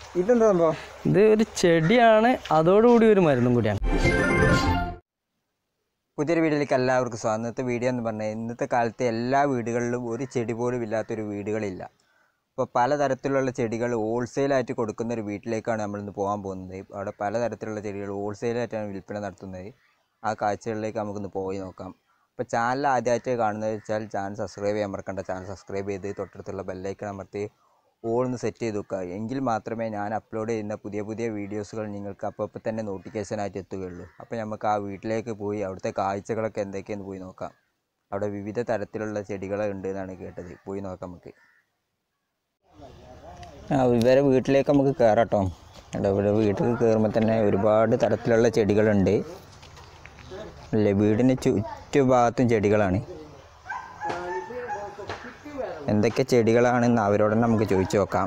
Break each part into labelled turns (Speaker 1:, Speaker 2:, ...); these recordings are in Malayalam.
Speaker 1: ഇതെന്താ സംഭവം
Speaker 2: ഇത് ഒരു ചെടിയാണ് അതോടുകൂടി ഒരു മരുന്നും കൂടിയാണ്
Speaker 1: പുതിയൊരു വീഡിയോയിലേക്ക് എല്ലാവർക്കും സ്വാഗതം ഇന്നത്തെ വീഡിയോ എന്ന് പറഞ്ഞാൽ ഇന്നത്തെ കാലത്തെ എല്ലാ വീടുകളിലും ഒരു ചെടി പോലും ഇല്ലാത്തൊരു വീടുകളില്ല അപ്പോൾ പലതരത്തിലുള്ള ചെടികൾ ഹോൾസെയിലായിട്ട് കൊടുക്കുന്ന ഒരു വീട്ടിലേക്കാണ് നമ്മളിന്ന് പോകാൻ പോകുന്നത് അവിടെ പലതരത്തിലുള്ള ചെടികൾ ഹോൾസെയിലായിട്ടാണ് വിൽപ്പന നടത്തുന്നത് ആ കാഴ്ചകളിലേക്ക് നമുക്കിന്ന് പോയി നോക്കാം അപ്പോൾ ചാനൽ ആദ്യമായിട്ട് കാണുന്നത് വെച്ചാൽ ചാനൽ സബ്സ്ക്രൈബ് ചെയ്യാൻ മറക്കണ്ട ചാനൽ സബ്സ്ക്രൈബ് ചെയ്ത് തൊട്ടടുത്തുള്ള ബെല്ലൈക്കൺ അമർത്തി ഓൾന്ന് സെറ്റ് ചെയ്ത് വെക്കുക എങ്കിൽ മാത്രമേ ഞാൻ അപ്ലോഡ് ചെയ്യുന്ന പുതിയ പുതിയ വീഡിയോസുകൾ നിങ്ങൾക്ക് അപ്പോൾ അപ്പോൾ തന്നെ നോട്ടിഫിക്കേഷനായിട്ട് എത്തുകയുള്ളൂ അപ്പോൾ നമുക്ക് ആ വീട്ടിലേക്ക് പോയി അവിടുത്തെ കാഴ്ചകളൊക്കെ എന്തൊക്കെയെന്ന് പോയി നോക്കാം അവിടെ വിവിധ തരത്തിലുള്ള ചെടികൾ ഉണ്ട് എന്നാണ് കേട്ടത് പോയി നോക്കാം നമുക്ക് ആ ഇവരെ വീട്ടിലേക്ക് നമുക്ക് കയറാട്ടോ ഇവിടെ ഇവിടെ വീട്ടിൽ കയറുമ്പോൾ തന്നെ ഒരുപാട് തരത്തിലുള്ള ചെടികളുണ്ട് അല്ലേ വീടിന് ചുറ്റുഭാഗത്തും ചെടികളാണ് എന്തൊക്കെ ചെടികളാണെന്ന് അവരോട് നമുക്ക് ചോദിച്ചു നോക്കാം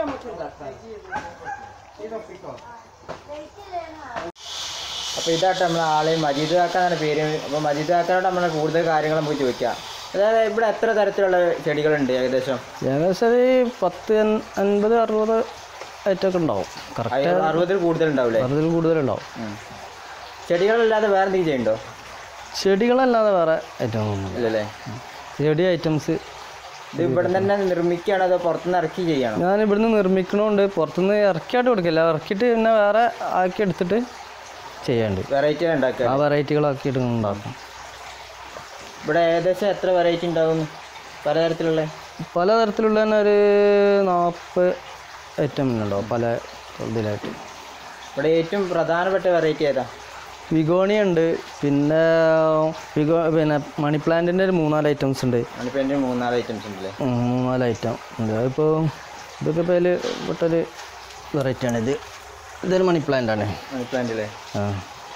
Speaker 1: അപ്പോൾ ഇതായിട്ട് നമ്മൾ ആളെ മജീദ് കാക്കാന്നാണ് പേര് അപ്പോൾ മജീദ് കാക്കാനോട് നമ്മൾ കൂടുതൽ കാര്യങ്ങൾ നമുക്ക് ചോദിക്കാം അതായത് ഇവിടെ എത്ര തരത്തിലുള്ള ചെടികളുണ്ട് ഏകദേശം
Speaker 2: ഏകദേശം ഒരു പത്ത് അൻ- അൻപത് അറുപത് ഐറ്റമൊക്കെ ഉണ്ടാവും കറക്റ്റ്
Speaker 1: അയ്യ- അറുപതിൽ കൂടുതൽ ഉണ്ടാവില്ലേ
Speaker 2: അറുപതിൽ കൂടുതലുണ്ടാവും
Speaker 1: ചെടികളല്ലാതെ വേറെ എന്തെങ്കിലും ചെയ്യുന്നുണ്ടോ
Speaker 2: ചെടികളല്ലാതെ വേറെ ഐറ്റം
Speaker 1: ഇല്ലല്ലേ
Speaker 2: ചെടി ഐറ്റംസ്
Speaker 1: ഇത് ഇവിടെ തന്നെ നിർമ്മിക്കുകയാണോ അതോ പുറത്തുനിന്ന് ഇറക്കി ചെയ്യണോ
Speaker 2: ഞാൻ ഇവിടുന്ന് നിർമ്മിക്കണോണ്ട് പുറത്തുനിന്ന് ഇറക്കിയായിട്ട് കൊടുക്കില്ല ഇറക്കിയിട്ട് പിന്നെ വേറെ ആക്കി എടുത്തിട്ട് ചെയ്യാണ്ട്
Speaker 1: വെറൈറ്റി ഉണ്ടാക്കുക
Speaker 2: ആ വെറൈറ്റികളാക്കിയിട്ട് ഉണ്ടാക്കും
Speaker 1: ഇവിടെ ഏകദേശം എത്ര വെറൈറ്റി ഉണ്ടാവും പലതരത്തിലുള്ള
Speaker 2: പലതരത്തിലുള്ള തന്നെ ഒരു നാൽപ്പത് ഐറ്റം ഉണ്ടാവും പല ഇതിലായിട്ട്
Speaker 1: ഇവിടെ ഏറ്റവും പ്രധാനപ്പെട്ട വെറൈറ്റി ഏതാ
Speaker 2: വിഗോണി ഉണ്ട് പിന്നെ വിഗോ പിന്നെ മണി പ്ലാന്റിൻ്റെ ഒരു മൂന്നാല് ഐറ്റംസ് ഉണ്ട്
Speaker 1: അതിപ്പോൾ എൻ്റെ മൂന്നാല് ഐറ്റംസ് ഉണ്ടല്ലേ
Speaker 2: ഉം, മൂന്നാല് ഐറ്റം ഉണ്ട് അതിപ്പോൾ ഇതൊക്കെ ഇപ്പോൾ അതിൽ പെട്ടൊരു വെറൈറ്റി ആണ് ഇത് ഇതൊരു മണി പ്ലാന്റ് ആണ്
Speaker 1: മണി പ്ലാന്റിലെ
Speaker 2: ആ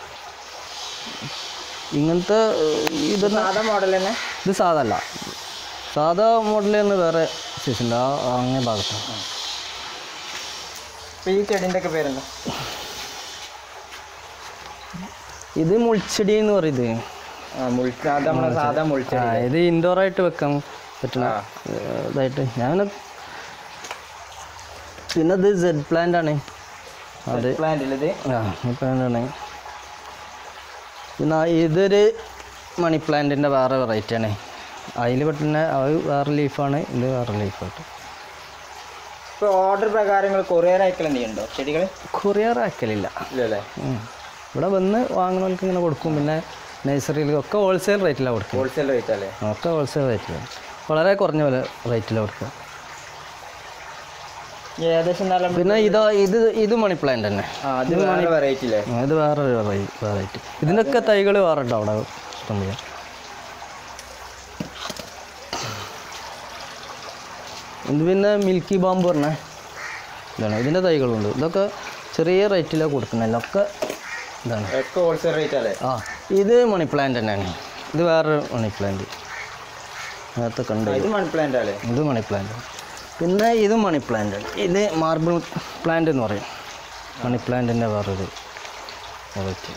Speaker 2: ഇങ്ങനത്തെ ഇത്
Speaker 1: സാധാ മോഡൽ തന്നെ
Speaker 2: ഇത് സാധാ അല്ല സാധാ മോഡൽ തന്നെ വേറെ സൈസ് ഉണ്ട് ആ ആ അങ്ങേ ഭാഗത്താണ്
Speaker 1: ഇപ്പം ഈ ചെടീൻ്റെ ഒക്കെ പേരെന്താ
Speaker 2: ഇത് മുൾച്ചെടി എന്ന് പറയുന്നത്
Speaker 1: ആ മുൾച്ച അത് നമ്മളെ സാധാ മുൾച്ച
Speaker 2: ആ ഇത് ഇൻഡോർ ആയിട്ട് വെക്കാൻ പറ്റുന്ന ഏഹ്, ഇതായിട്ട് ഞാൻ പിന്നെ ഇത് സെഡ് പ്ലാന്റ് ആണ് അത്
Speaker 1: പ്ലാന്റിൽ ഇത്
Speaker 2: ആ പ്ലാന്റ് ആണ് പിന്നെ ഇതൊരു മണി പ്ലാന്റിൻ്റെ വേറെ വെറൈറ്റി ആണ് അതിൽ പെട്ടുന്ന അത് വേറെ ലീഫാണ് ഇത് വേറെ ലീഫായിട്ട്
Speaker 1: ഇപ്പോൾ ഓർഡർ പ്രകാരങ്ങൾ കൊറിയർ അയക്കൽ എന്തെയുണ്ടോ ചെടികൾ
Speaker 2: കൊറിയർ ആക്കലില്ല
Speaker 1: ഇല്ലല്ലേ
Speaker 2: ഉം. ഇവിടെ വന്ന് വാങ്ങുന്നവർക്ക് ഇങ്ങനെ കൊടുക്കും പിന്നെ നഴ്സറിയിൽ ഒക്കെ ഹോൾസെയിൽ റേറ്റിലാണ് കൊടുക്കുക
Speaker 1: ഹോൾസെയിൽ റേറ്റ് അല്ലേ
Speaker 2: ഒക്കെ ഹോൾസെയിൽ റേറ്റിലാണ് വളരെ കുറഞ്ഞ വില റേറ്റിലാണ് കൊടുക്കുക
Speaker 1: ഈ ഏകദേശം നല്ല
Speaker 2: പിന്നെ ഇതോ ഇത് ഇത് മണി പ്ലാന്റ് തന്നെ
Speaker 1: ആ അത് വേറെ വെറൈറ്റി അല്ലേ
Speaker 2: ആ, ഇത് വേറൊരു വെറൈറ്റി ഇതിനൊക്കെ തൈകൾ വേറെ ഉണ്ടോ അവിടെ ഇഷ്ടം ചെയ്യാം ഇത് പിന്നെ മിൽക്കി ബാമ്പ് പറഞ്ഞ ഇതാണ് ഇതിൻ്റെ തൈകളുണ്ട് ഇതൊക്കെ ചെറിയ റേറ്റിലാണ് കൊടുക്കുന്നത് ഒക്കെ ഇതാണ്
Speaker 1: ഒക്കെ ഹോൾസെയിൽ റേറ്റ് അല്ലേ
Speaker 2: ആ ഇത് മണി പ്ലാന്റ് തന്നെയാണ് ഇത് വേറൊരു മണി പ്ലാന്റ് നേരത്തെ കണ്ടു
Speaker 1: ഇത് മണി പ്ലാന്റ് അല്ലേ
Speaker 2: ഇത് മണി പ്ലാന്റ് പിന്നെ ഇത് മണി പ്ലാന്റ് ഇത് മാർബിൾ പ്ലാന്റ് എന്ന് പറയും മണി പ്ലാന്റിൻ്റെ വേറൊരു വെറൈറ്റി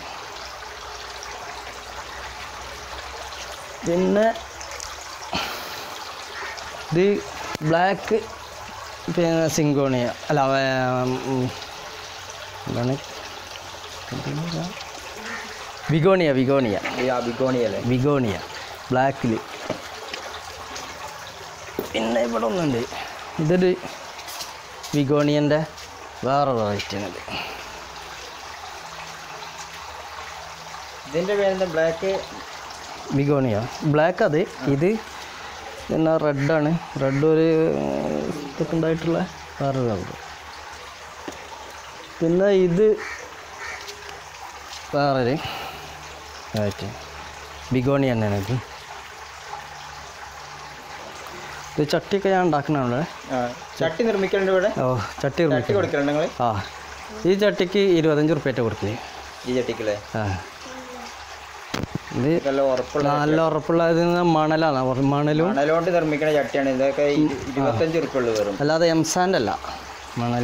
Speaker 2: പിന്നെ ഇത് ബ്ലാക്ക് പിന്നെ സിങ്കോണിയ അല്ല വേ- ഉം, എന്താണ് വിഗോണിയ വിഗോണിയ
Speaker 1: ഈ അബിഗോണി അല്ലേ
Speaker 2: വിഗോണിയ ബ്ലാക്കിൽ പിന്നെ ഇവിടെ ഒന്നുണ്ട് ഇതൊരു വിഗോണിയൻ്റെ വേറെ വെറൈറ്റി ആണ് ഇത്
Speaker 1: ഇതിൻ്റെ പേരെന്താ ബ്ലാക്ക്
Speaker 2: വിഗോണിയ ബ്ലാക്ക് അത് ഇത് പിന്നെ റെഡാണ് റെഡ് ഒരു ഇതൊക്കെ ഉണ്ടായിട്ടുള്ള വേറൊരു കളർ പിന്നെ ഇത് വേറൊരു വെറൈറ്റി ബിഗോണി തന്നെയാണ് ഇത് ഇത് ചട്ടിയൊക്കെ ഞാൻ ഉണ്ടാക്കണേ
Speaker 1: ചട്ടി നിർമ്മിക്കലുണ്ട് ഇവിടെ
Speaker 2: ഓ ചട്ടി
Speaker 1: ചട്ടി
Speaker 2: നിർമ്മിക്കും
Speaker 1: കൊടുക്കലുണ്ട് നിങ്ങൾ
Speaker 2: ആ ഈ ചട്ടിക്ക് ഇരുപത്തഞ്ച് റുപ്യേറ്റ കൊടുക്കില്ലേ
Speaker 1: ഈ ചട്ടിക്കല്ലേ
Speaker 2: ആ ഇത്
Speaker 1: ഇതെല്ലാം ഉറപ്പുള്ള
Speaker 2: നല്ല ഉറപ്പുള്ള ഇത് മണലാണ് ഉറ- മണലും
Speaker 1: മണലോണ്ട് നിർമ്മിക്കുന്ന ചട്ടിയാണ് ഇതൊക്കെ ഇ- ഇരുപത്തഞ്ച് ഉറുപ്പുള്ളൂ വരും
Speaker 2: അല്ലാതെ എംസാൻ്റെ അല്ല മണൽ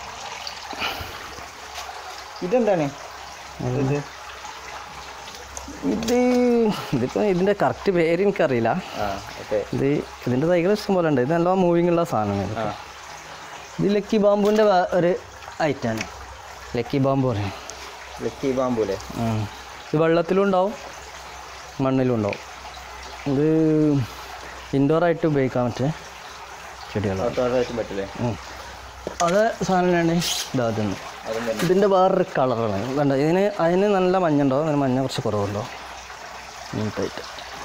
Speaker 1: ഇതെന്താണ്
Speaker 2: ഇത് ഇത് ഇതിപ്പോൾ ഇതിൻ്റെ കറക്റ്റ് പേര് എനിക്കറിയില്ല
Speaker 1: ആ ഓക്കെ
Speaker 2: ഇത് ഇതിൻ്റെ തൈകൾ ഇഷ്ടം പോലെ ഉണ്ട് ഇത് നല്ല മൂവിങ് ഉള്ള സാധനമാണ്
Speaker 1: ആ
Speaker 2: ഇത് ലക്കി ബാമ്പുവിൻ്റെ ഒരു ഐറ്റാണ് ലക്കി ബാമ്പു പറയും
Speaker 1: ലക്കി ബാമ്പൂലെ
Speaker 2: ഉം. ഇത് വെള്ളത്തിലും ഉണ്ടാവും മണ്ണിലും ഉണ്ടാവും ഇത് ഇൻഡോർ ആയിട്ട് ഉപയോഗിക്കാൻ പറ്റിയ ചെടികളാണ്
Speaker 1: ഓട്ടോമായിട്ട് പറ്റില്ലേ
Speaker 2: ഉം. അത് സാധനമാണ് ഇതാദ്യം
Speaker 1: അതും തന്നെ
Speaker 2: ഇതിൻ്റെ വേറൊരു കളറാണ് വേണ്ട ഇതിന് അതിന് നല്ല മഞ്ഞ ഉണ്ടാവും അതിന് മഞ്ഞ കുറച്ച് കുറവുണ്ടോ നീട്ടായിട്ട്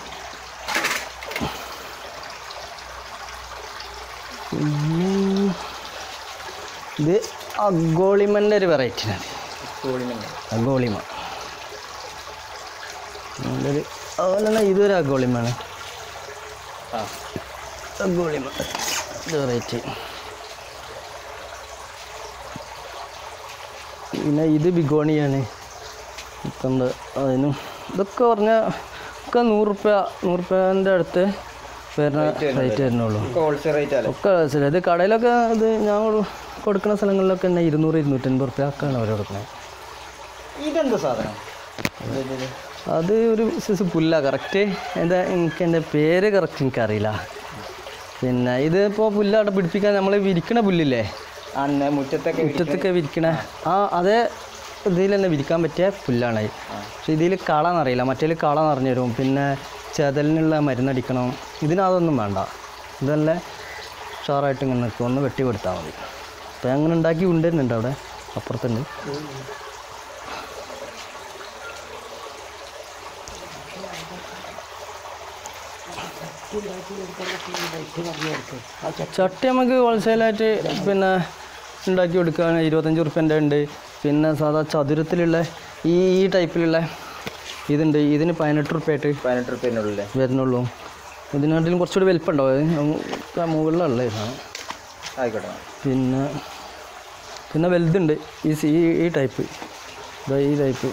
Speaker 2: പിന്നെ ഇത് അഗോളിമൻ്റെ ഒരു വെറൈറ്റിയാണ്
Speaker 1: സ്കൂളിൽ നിന്ന്
Speaker 2: അഗോളിമ നല്ലൊരു അതുപോലെ തന്നെ ഇതൊരു അഗോളിമാണ്
Speaker 1: ആ
Speaker 2: അഗോളിമ ഇത് വെറൈറ്റി പിന്നെ ഇത് ബിഗോണിയാണ് ഇപ്പം എന്താ അതിനും ഇതൊക്കെ പറഞ്ഞാൽ ഒക്കെ നൂറ് റുപ്യ നൂറ് റുപ്യൻ്റെ അടുത്ത് വരുന്ന റേറ്റ് വരുന്നുള്ളൂ
Speaker 1: ഒക്കെ ഹോൾസെയിൽ റേറ്റ് അല്ലേ
Speaker 2: ഒക്കെ ശരി ഇത് കടയിലൊക്കെ ഇത് ഞാൻ കൊടു- കൊടുക്കുന്ന സ്ഥലങ്ങളിലൊക്കെ തന്നെ ഇരുന്നൂറ് ഇരുന്നൂറ്റൻപത് റുപ്യ ഒക്കെയാണ് അവർ കൊടുക്കുന്നത്
Speaker 1: ഇതെന്താ സാധനം
Speaker 2: അത് ഒരു സൈസ് പുല്ല കറക്റ്റ് എന്താ എനിക്ക് എൻ്റെ പേര് കറക്റ്റ് എനിക്കറിയില്ല പിന്നെ ഇത് ഇപ്പോൾ പുല്ല അവിടെ പിടിപ്പിക്കാൻ നമ്മൾ വിരിക്കണ പുല്ലില്ലേ
Speaker 1: അന്ന് മുറ്റത്തൊക്കെ
Speaker 2: മുറ്റത്തൊക്കെ വിരിക്കണ ആ അതേ ഇതിൽ തന്നെ വിരിക്കാൻ പറ്റിയ പുല്ലാണ് അത്. പക്ഷെ ഇതിൽ കള എന്നറിയില്ല മറ്റേതിൽ കള നിറഞ്ഞു വരും പിന്നെ ചെതലിനുള്ള മരുന്നടിക്കണം ഇതിനതൊന്നും വേണ്ട ഇതല്ല ഉഷാറായിട്ട് ഇങ്ങനെ നിൽക്കും ഒന്ന് വെട്ടി കൊടുത്താൽ മതി അപ്പോൾ അങ്ങനെ ഉണ്ടാക്കി കൊണ്ടുവരുന്നുണ്ട് അവിടെ അപ്പുറത്തുണ്ട് ചട്ടി നമുക്ക് ഹോൾസെയിലായിട്ട് പിന്നെ ഉണ്ടാക്കി കൊടുക്കുകയാണ് ഇരുപത്തഞ്ച് റുപ്യൻ്റെ ഉണ്ട് പിന്നെ സാധാ ചതുരത്തിലുള്ള ഈ ഈ ടൈപ്പിലുള്ള ഇതുണ്ട് ഇതിന് പതിനെട്ട് റുപ്യായിട്ട്
Speaker 1: പതിനെട്ട് റുപ്യനുള്ളില്ലേ
Speaker 2: വരുന്നുള്ളൂ ഇതിനാട്ടിലും കുറച്ചുകൂടി വലിപ്പമുണ്ടാവും മുകളിലുള്ള ഇതാണ്
Speaker 1: ആയിക്കോട്ടെ
Speaker 2: പിന്നെ പിന്നെ വലുതുണ്ട് ഈ സി- ഈ ഈ ടൈപ്പ് ഇതാ ഈ ടൈപ്പ്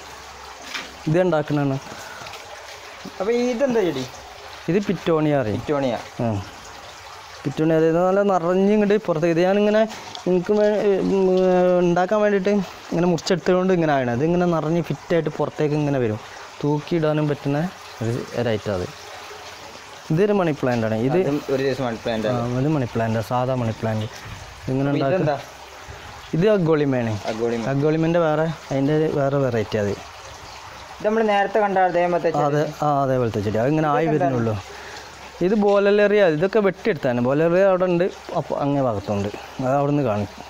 Speaker 2: ഇത് ഉണ്ടാക്കണതാണ്
Speaker 1: അപ്പോൾ ഇതെന്താ ചെടി
Speaker 2: ഇത് പിറ്റോണിയ അറിയും
Speaker 1: ഇറ്റോണിയ
Speaker 2: ആ പിറ്റോണി അതായത് നല്ല നിറഞ്ഞിങ്ങോട്ട് പുറത്തേക്ക് ഇത് ഞാനിങ്ങനെ എനിക്ക് വേ- ഉം, ഉണ്ടാക്കാൻ വേണ്ടിയിട്ട് ഇങ്ങനെ മുറിച്ചെടുത്തുകൊണ്ട് ഇങ്ങനെ ആകണം അത് ഇങ്ങനെ നിറഞ്ഞ് ഫിറ്റായിട്ട് പുറത്തേക്ക് ഇങ്ങനെ വരും തൂക്കിയിടാനും പറ്റുന്ന ഒരു ഒരൈറ്റം അത് ഇതൊരു മണി പ്ലാന്റ് ആണ് ഇത്
Speaker 1: ഇതും ഒരു ദിവസം മണി പ്ലാന്റ്
Speaker 2: ആ, ഇത് മണി പ്ലാന്റ് സാധാ മണി പ്ലാന്റ് ഇങ്ങനെ ഉണ്ടാക്കും
Speaker 1: ഇതെന്താ
Speaker 2: ഇത് അഗോളിമയാണ്
Speaker 1: അഗോളി
Speaker 2: അഗോളിമൻ്റെ വേറെ അതിൻ്റെ വേറെ വെറൈറ്റി അത്
Speaker 1: ഇത് നമ്മൾ നേരത്തെ കണ്ട അതേമത്തെ
Speaker 2: അതെ ആ അതേപോലത്തെ ചെടി അതിങ്ങനെ ആയി വരുന്നുള്ളൂ ഇത് ബോലലേറിയ ഇതൊക്കെ വെട്ടിയെടുത്താണ് ബോലലേറിയ അവിടെ ഉണ്ട് അപ്പോൾ അങ്ങേ ഭാഗത്തുണ്ട് അത് അവിടെ നിന്ന് കാണിക്കും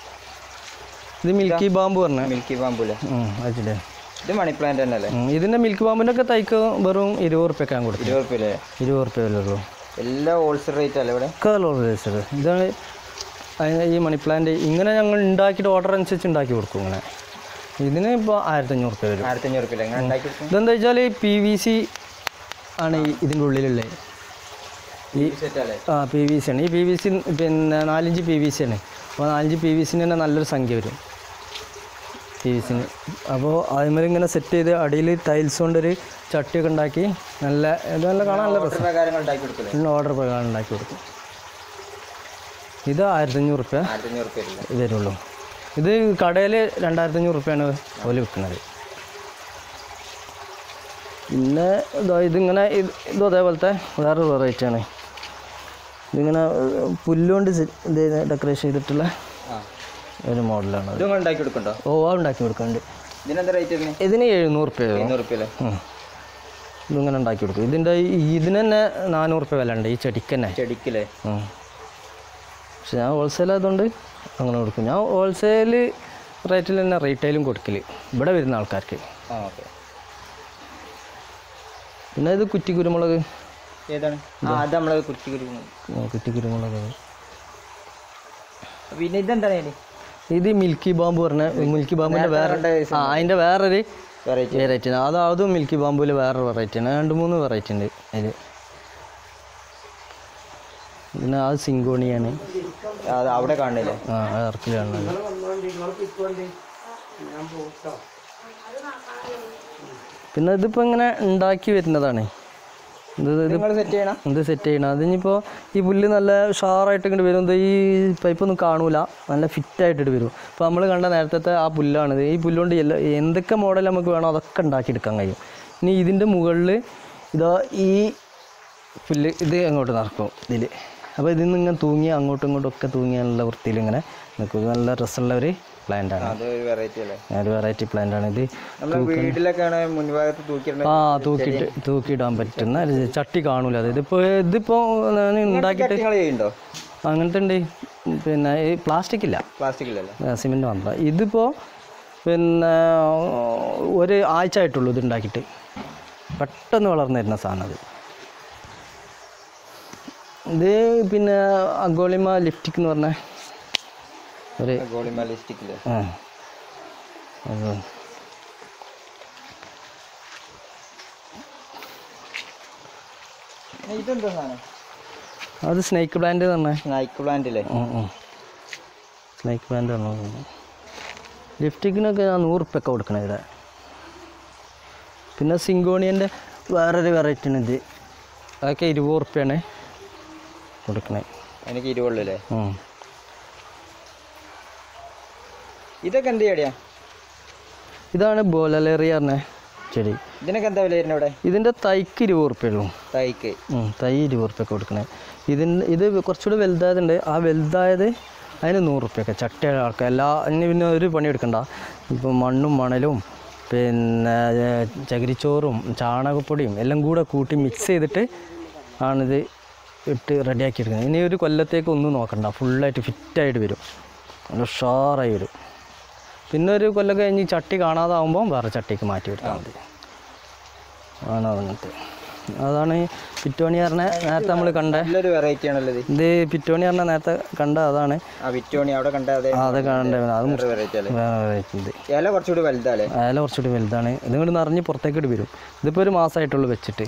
Speaker 2: ഇത് മിൽക്കി ബാമ്പ് പറഞ്ഞ
Speaker 1: മിൽക്കി ബാമ്പൂലെ
Speaker 2: അയച്ചില്ലേ
Speaker 1: ഇത് മണി പ്ലാന്റ് തന്നെ അല്ലേ
Speaker 2: ഇതിൻ്റെ മിൽക്കി ബാമ്പിൻ്റെ ഒക്കെ തൈക്ക് വെറും ഇരുപത് റുപ്യൊക്കെ ഞാൻ കൊടുത്തു
Speaker 1: ഇരുപത് റുപ്യല്ലേ
Speaker 2: ഇരുപത് റുപ്യ വിലുള്ളൂ
Speaker 1: എല്ലാം ഹോൾസെയിൽ റേറ്റ് അല്ലേ ഇവിടെ
Speaker 2: ഒക്കെ ഓർഡർ ഇതാണ് അതിന് ഈ മണി പ്ലാന്റ് ഇങ്ങനെ ഞങ്ങൾ ഉണ്ടാക്കിയിട്ട് ഓർഡർ അനുസരിച്ച് ഉണ്ടാക്കി കൊടുക്കും ഇങ്ങനെ ഇതിന് ഇപ്പോൾ ആയിരത്തഞ്ഞൂറ് റുപ്യ വരും
Speaker 1: ആയിരത്തി അഞ്ഞൂറ് റുപ്യ എങ്ങനെ ഉണ്ടാക്കി കൊടുക്കും
Speaker 2: ഇതെന്താ വെച്ചാൽ പി വി സി ആണ് ഈ ഇതിൻ്റെ ഉള്ളിലുള്ളത് ഈ
Speaker 1: സെറ്റ് അല്ലേ
Speaker 2: ആ പി വി സി ആണ് ഈ പി വി സി പിന്നെ നാലഞ്ച് പി വി സി ആണ് അപ്പോൾ നാലഞ്ച് പി വി സിന് തന്നെ നല്ലൊരു സംഖ്യ വരും പി വി സിന് അപ്പോൾ അതിന്മേൽ ഇങ്ങനെ സെറ്റ് ചെയ്ത് അടിയിൽ ടൈൽസ് കൊണ്ടൊരു ചട്ടിയൊക്കെ ഉണ്ടാക്കി നല്ല ഇത് നല്ല കാണാൻ നല്ല
Speaker 1: ഓർഡർ പ്രകാരം ഉണ്ടാക്കി കൊടുക്കില്ലേ
Speaker 2: രസം ഓർഡർ പ്രകാരം ഉണ്ടാക്കി കൊടുക്കും ഇത് ആയിരത്തഞ്ഞൂറ് റുപ്യ
Speaker 1: ആയിരത്തി അഞ്ഞൂറ് റുപ്യ ഇല്ല
Speaker 2: വരുള്ളൂ ഇത് കടയിൽ രണ്ടായിരത്തഞ്ഞൂറ് റുപ്യാണ് ഓല് വിൽക്കുന്നത് പിന്നെ ഇതാ ഇതിങ്ങനെ ഇത് ഇതും അതേപോലത്തെ വേറൊരു വെറൈറ്റി ആണ് ഇതിങ്ങനെ ഏഹ്, പുല്ലുകൊണ്ട് സെ- ഇത് ഡെക്കറേഷൻ ചെയ്തിട്ടുള്ള
Speaker 1: ആ
Speaker 2: ഒരു മോഡലാണ് അത്
Speaker 1: ഇത് നിങ്ങൾ ഉണ്ടാക്കി കൊടുക്കണ്ടോ
Speaker 2: ഓ ആ ഉണ്ടാക്കി കൊടുക്കുന്നുണ്ട്
Speaker 1: ഇതിനെന്താ റേറ്റ് വരുന്നത്
Speaker 2: ഇതിന് എഴുന്നൂറ് റുപ്യ വരും
Speaker 1: എഴുന്നൂറ് റുപ്യ അല്ലേ
Speaker 2: ഉം. ഇതിങ്ങനെ ഉണ്ടാക്കി കൊടുക്കും ഇതിൻ്റെ ഈ- ഇതിന് തന്നെ നാനൂറ് റുപ്യ വില ഉണ്ട് ഈ ചെടിക്ക് തന്നെ
Speaker 1: ചെടിക്കില്ലേ
Speaker 2: ഉം. പക്ഷെ ഞാൻ ഹോൾസെയിൽ ആയതുകൊണ്ട് അങ്ങനെ കൊടുക്കും ഞാൻ ഹോൾസെയിൽ റേറ്റിൽ തന്നെ റീറ്റെയിലും കൊടുക്കൽ ഇവിടെ വരുന്ന ആൾക്കാർക്ക്
Speaker 1: ആ ഓക്കെ
Speaker 2: പിന്നെ ഇത് കുറ്റി കുരുമുളക്
Speaker 1: ഏതാണ് ആ അത് നമ്മൾ കുറ്റി കുരുക്കുന്നത്
Speaker 2: ഉം, കുറ്റി കുരുമുളക്
Speaker 1: പിന്നെ ഇതെന്താണ് ചെടി
Speaker 2: ഇത് മിൽക്കി ബാമ്പ് പറഞ്ഞ മിൽക്കി ബാമ്പിൻ്റെ വേറെ ആ അതിൻ്റെ വേറൊരു
Speaker 1: വെറൈറ്റി
Speaker 2: വെറൈറ്റി ആണ് അത് അതും മിൽക്കി ബാമ്പുവിൽ വേറൊരു വെറൈറ്റി ആണ് രണ്ട് മൂന്ന് വെറൈറ്റി ഉണ്ട് അതിൽ പിന്നെ അത് സിങ്കോണിയാണ്
Speaker 1: അത് അവിടെ കാണില്ലേ
Speaker 2: ആ അത് ഇറക്കിലാണ് പിന്നെ ഇതിപ്പോൾ ഇങ്ങനെ ഉണ്ടാക്കി വരുന്നതാണ് ഇത് ഇത്
Speaker 1: നിങ്ങൾ സെറ്റ് ചെയ്യണം
Speaker 2: ഇത് സെറ്റ് ചെയ്യണം അതിനിപ്പോൾ ഈ പുല്ല് നല്ല ഷാറായിട്ട് ഇങ്ങോട്ട് വരും ഇത് ഈ പൈപ്പൊന്നും കാണൂല നല്ല ഫിറ്റായിട്ടിട്ട് വരും ഇപ്പോൾ നമ്മൾ കണ്ട നേരത്തെ ആ പുല്ലാണിത് ഈ പുല്ലുകൊണ്ട് എല്ലാ എന്തൊക്കെ മോഡൽ നമുക്ക് വേണോ അതൊക്കെ ഉണ്ടാക്കിയെടുക്കാൻ കഴിയും ഇനി ഇതിൻ്റെ മുകളിൽ ഇതാ ഈ പുല്ല് ഇത് അങ്ങോട്ട് നടക്കും ഇതിൽ അപ്പോൾ ഇതിൽ നിന്ന് ഇങ്ങനെ തൂങ്ങി അങ്ങോട്ടും ഇങ്ങോട്ടും ഒക്കെ തൂങ്ങിയാനുള്ള വൃത്തിയിൽ ഇങ്ങനെ നിൽക്കും ഇത് നല്ല രസമുള്ള ഒരു പ്ലാന്റ് ആണ്
Speaker 1: അത് ഒരു വെറൈറ്റി അല്ലേ
Speaker 2: ഒരു വെറൈറ്റി പ്ലാന്റ് ആണ് ഇത്
Speaker 1: നമ്മളെ വീട്ടിലൊക്കെയാണ് മുൻഭാഗത്ത് തൂക്കിയിട്ടുണ്ട്
Speaker 2: ആ തൂക്കിയിട്ട് തൂക്കിയിടാൻ പറ്റുന്ന ഒരു ചട്ടി കാണൂല അത് ഇതിപ്പോൾ ഇതിപ്പോൾ ഞാൻ ഉണ്ടാക്കിയിട്ട്
Speaker 1: നിങ്ങൾ ചെയ്യുന്നുണ്ടോ
Speaker 2: അങ്ങനത്തെ ഉണ്ട് പിന്നെ ഈ പ്ലാസ്റ്റിക് ഇല്ല
Speaker 1: പ്ലാസ്റ്റിക്കിലല്ലേ
Speaker 2: സിമെൻറ്റ് മാത്രം ഇതിപ്പോൾ പിന്നെ ഒരു ആഴ്ച ആയിട്ടുള്ളൂ ഇത് ഉണ്ടാക്കിയിട്ട് പെട്ടെന്ന് വളർന്നു വരുന്ന സാധനം അത് ഇത് പിന്നെ അഗോളിമ ലിഫ്റ്റിക് എന്ന് പറഞ്ഞ ഒരു
Speaker 1: ഗോളിമാലിസ്റ്റിക്കില്
Speaker 2: ആ അത്
Speaker 1: ഇതെന്താ സാധനം
Speaker 2: അത് സ്നേക്ക് പ്ലാന്റ് എന്ന് പറഞ്ഞാൽ
Speaker 1: സ്നൈക്ക് പ്ലാന്റില്ലേ
Speaker 2: സ്നേക്ക് പ്ലാന്റ് പറഞ്ഞു ലിഫ്റ്റിക്കിനൊക്കെ ഞാൻ നൂറ് ഉറുപ്പ്യൊക്കെ കൊടുക്കണേ ഇവിടെ പിന്നെ സിങ്കോണിയൻ്റെ വേറൊരു വെറൈറ്റി ആണ് ഇത് അതൊക്കെ ഇരുപത് ഉറുപ്പ്യാണ് കൊടുക്കണേ
Speaker 1: എനിക്ക് ഇരുവുള്ളൂല്ലേ
Speaker 2: ഉം.
Speaker 1: ഇതൊക്കെ എന്ത് ചെടിയാ
Speaker 2: ഇതാണ് ബോലലേറിയ പറഞ്ഞ ചെടി
Speaker 1: ഇതിനൊക്കെ എന്താ വില വരുന്നത് ഇവിടെ
Speaker 2: ഇതിൻ്റെ തൈക്ക് ഇരുപത് ഉറുപ്പ്യുള്ളൂ
Speaker 1: തൈക്ക്
Speaker 2: ഉം, തൈ ഇരുപത് ഉറുപ്പ്യൊക്കെ കൊടുക്കണേ ഇതിന് ഇത് കുറച്ചുകൂടി വലുതായതുണ്ട് ആ വലുതായത് അതിന് നൂറ് ഉറുപ്പ്യൊക്കെ ചട്ട ആൾക്കാർ എല്ലാ ഇനി പിന്നെ ഒരു പണി എടുക്കണ്ട ഇപ്പം മണ്ണും മണലും പിന്നെ ഏർ, ചകിരിച്ചോറും ചാണകപ്പൊടിയും എല്ലാം കൂടെ കൂട്ടി മിക്സ് ചെയ്തിട്ട് ആണിത് ഇട്ട് റെഡിയാക്കി എടുക്കുന്നത് ഇനി ഒരു കൊല്ലത്തേക്ക് ഒന്നും നോക്കണ്ട ഫുള്ളായിട്ട് ഫിറ്റായിട്ട് വരും നല്ല ഉഷാറായി വരും പിന്നെ ഒരു കൊല്ലം കഴിഞ്ഞ് ഈ ചട്ടി കാണാതാവുമ്പോൾ വേറെ ചട്ടിക്ക് മാറ്റി എടുത്താൽ മതി ആണ് അങ്ങനത്തെ അതാണ് ഈ പിറ്റോണി പറഞ്ഞ നേരത്തെ നമ്മൾ കണ്ട
Speaker 1: നല്ലൊരു വെറൈറ്റി ആണല്ലോ ഇത്
Speaker 2: ഇത് പിറ്റോണി പറഞ്ഞ നേരത്തെ കണ്ട അതാണ്
Speaker 1: ആ വിറ്റോണി അവിടെ കണ്ട അതെ
Speaker 2: ആ, അത് കണ്ട അത്
Speaker 1: വേറെ വെറൈറ്റി അല്ലേ
Speaker 2: വേറെ ഇത്
Speaker 1: ഇല കുറച്ചുകൂടി വലുതല്ലേ
Speaker 2: അയാൾ കുറച്ചുകൂടി വലുതാണ് ഇത് ഇങ്ങോട്ട് നിറഞ്ഞ് പുറത്തേക്കിട്ട് വരും ഇതിപ്പോൾ ഒരു മാസമായിട്ടുള്ളൂ വെച്ചിട്ട്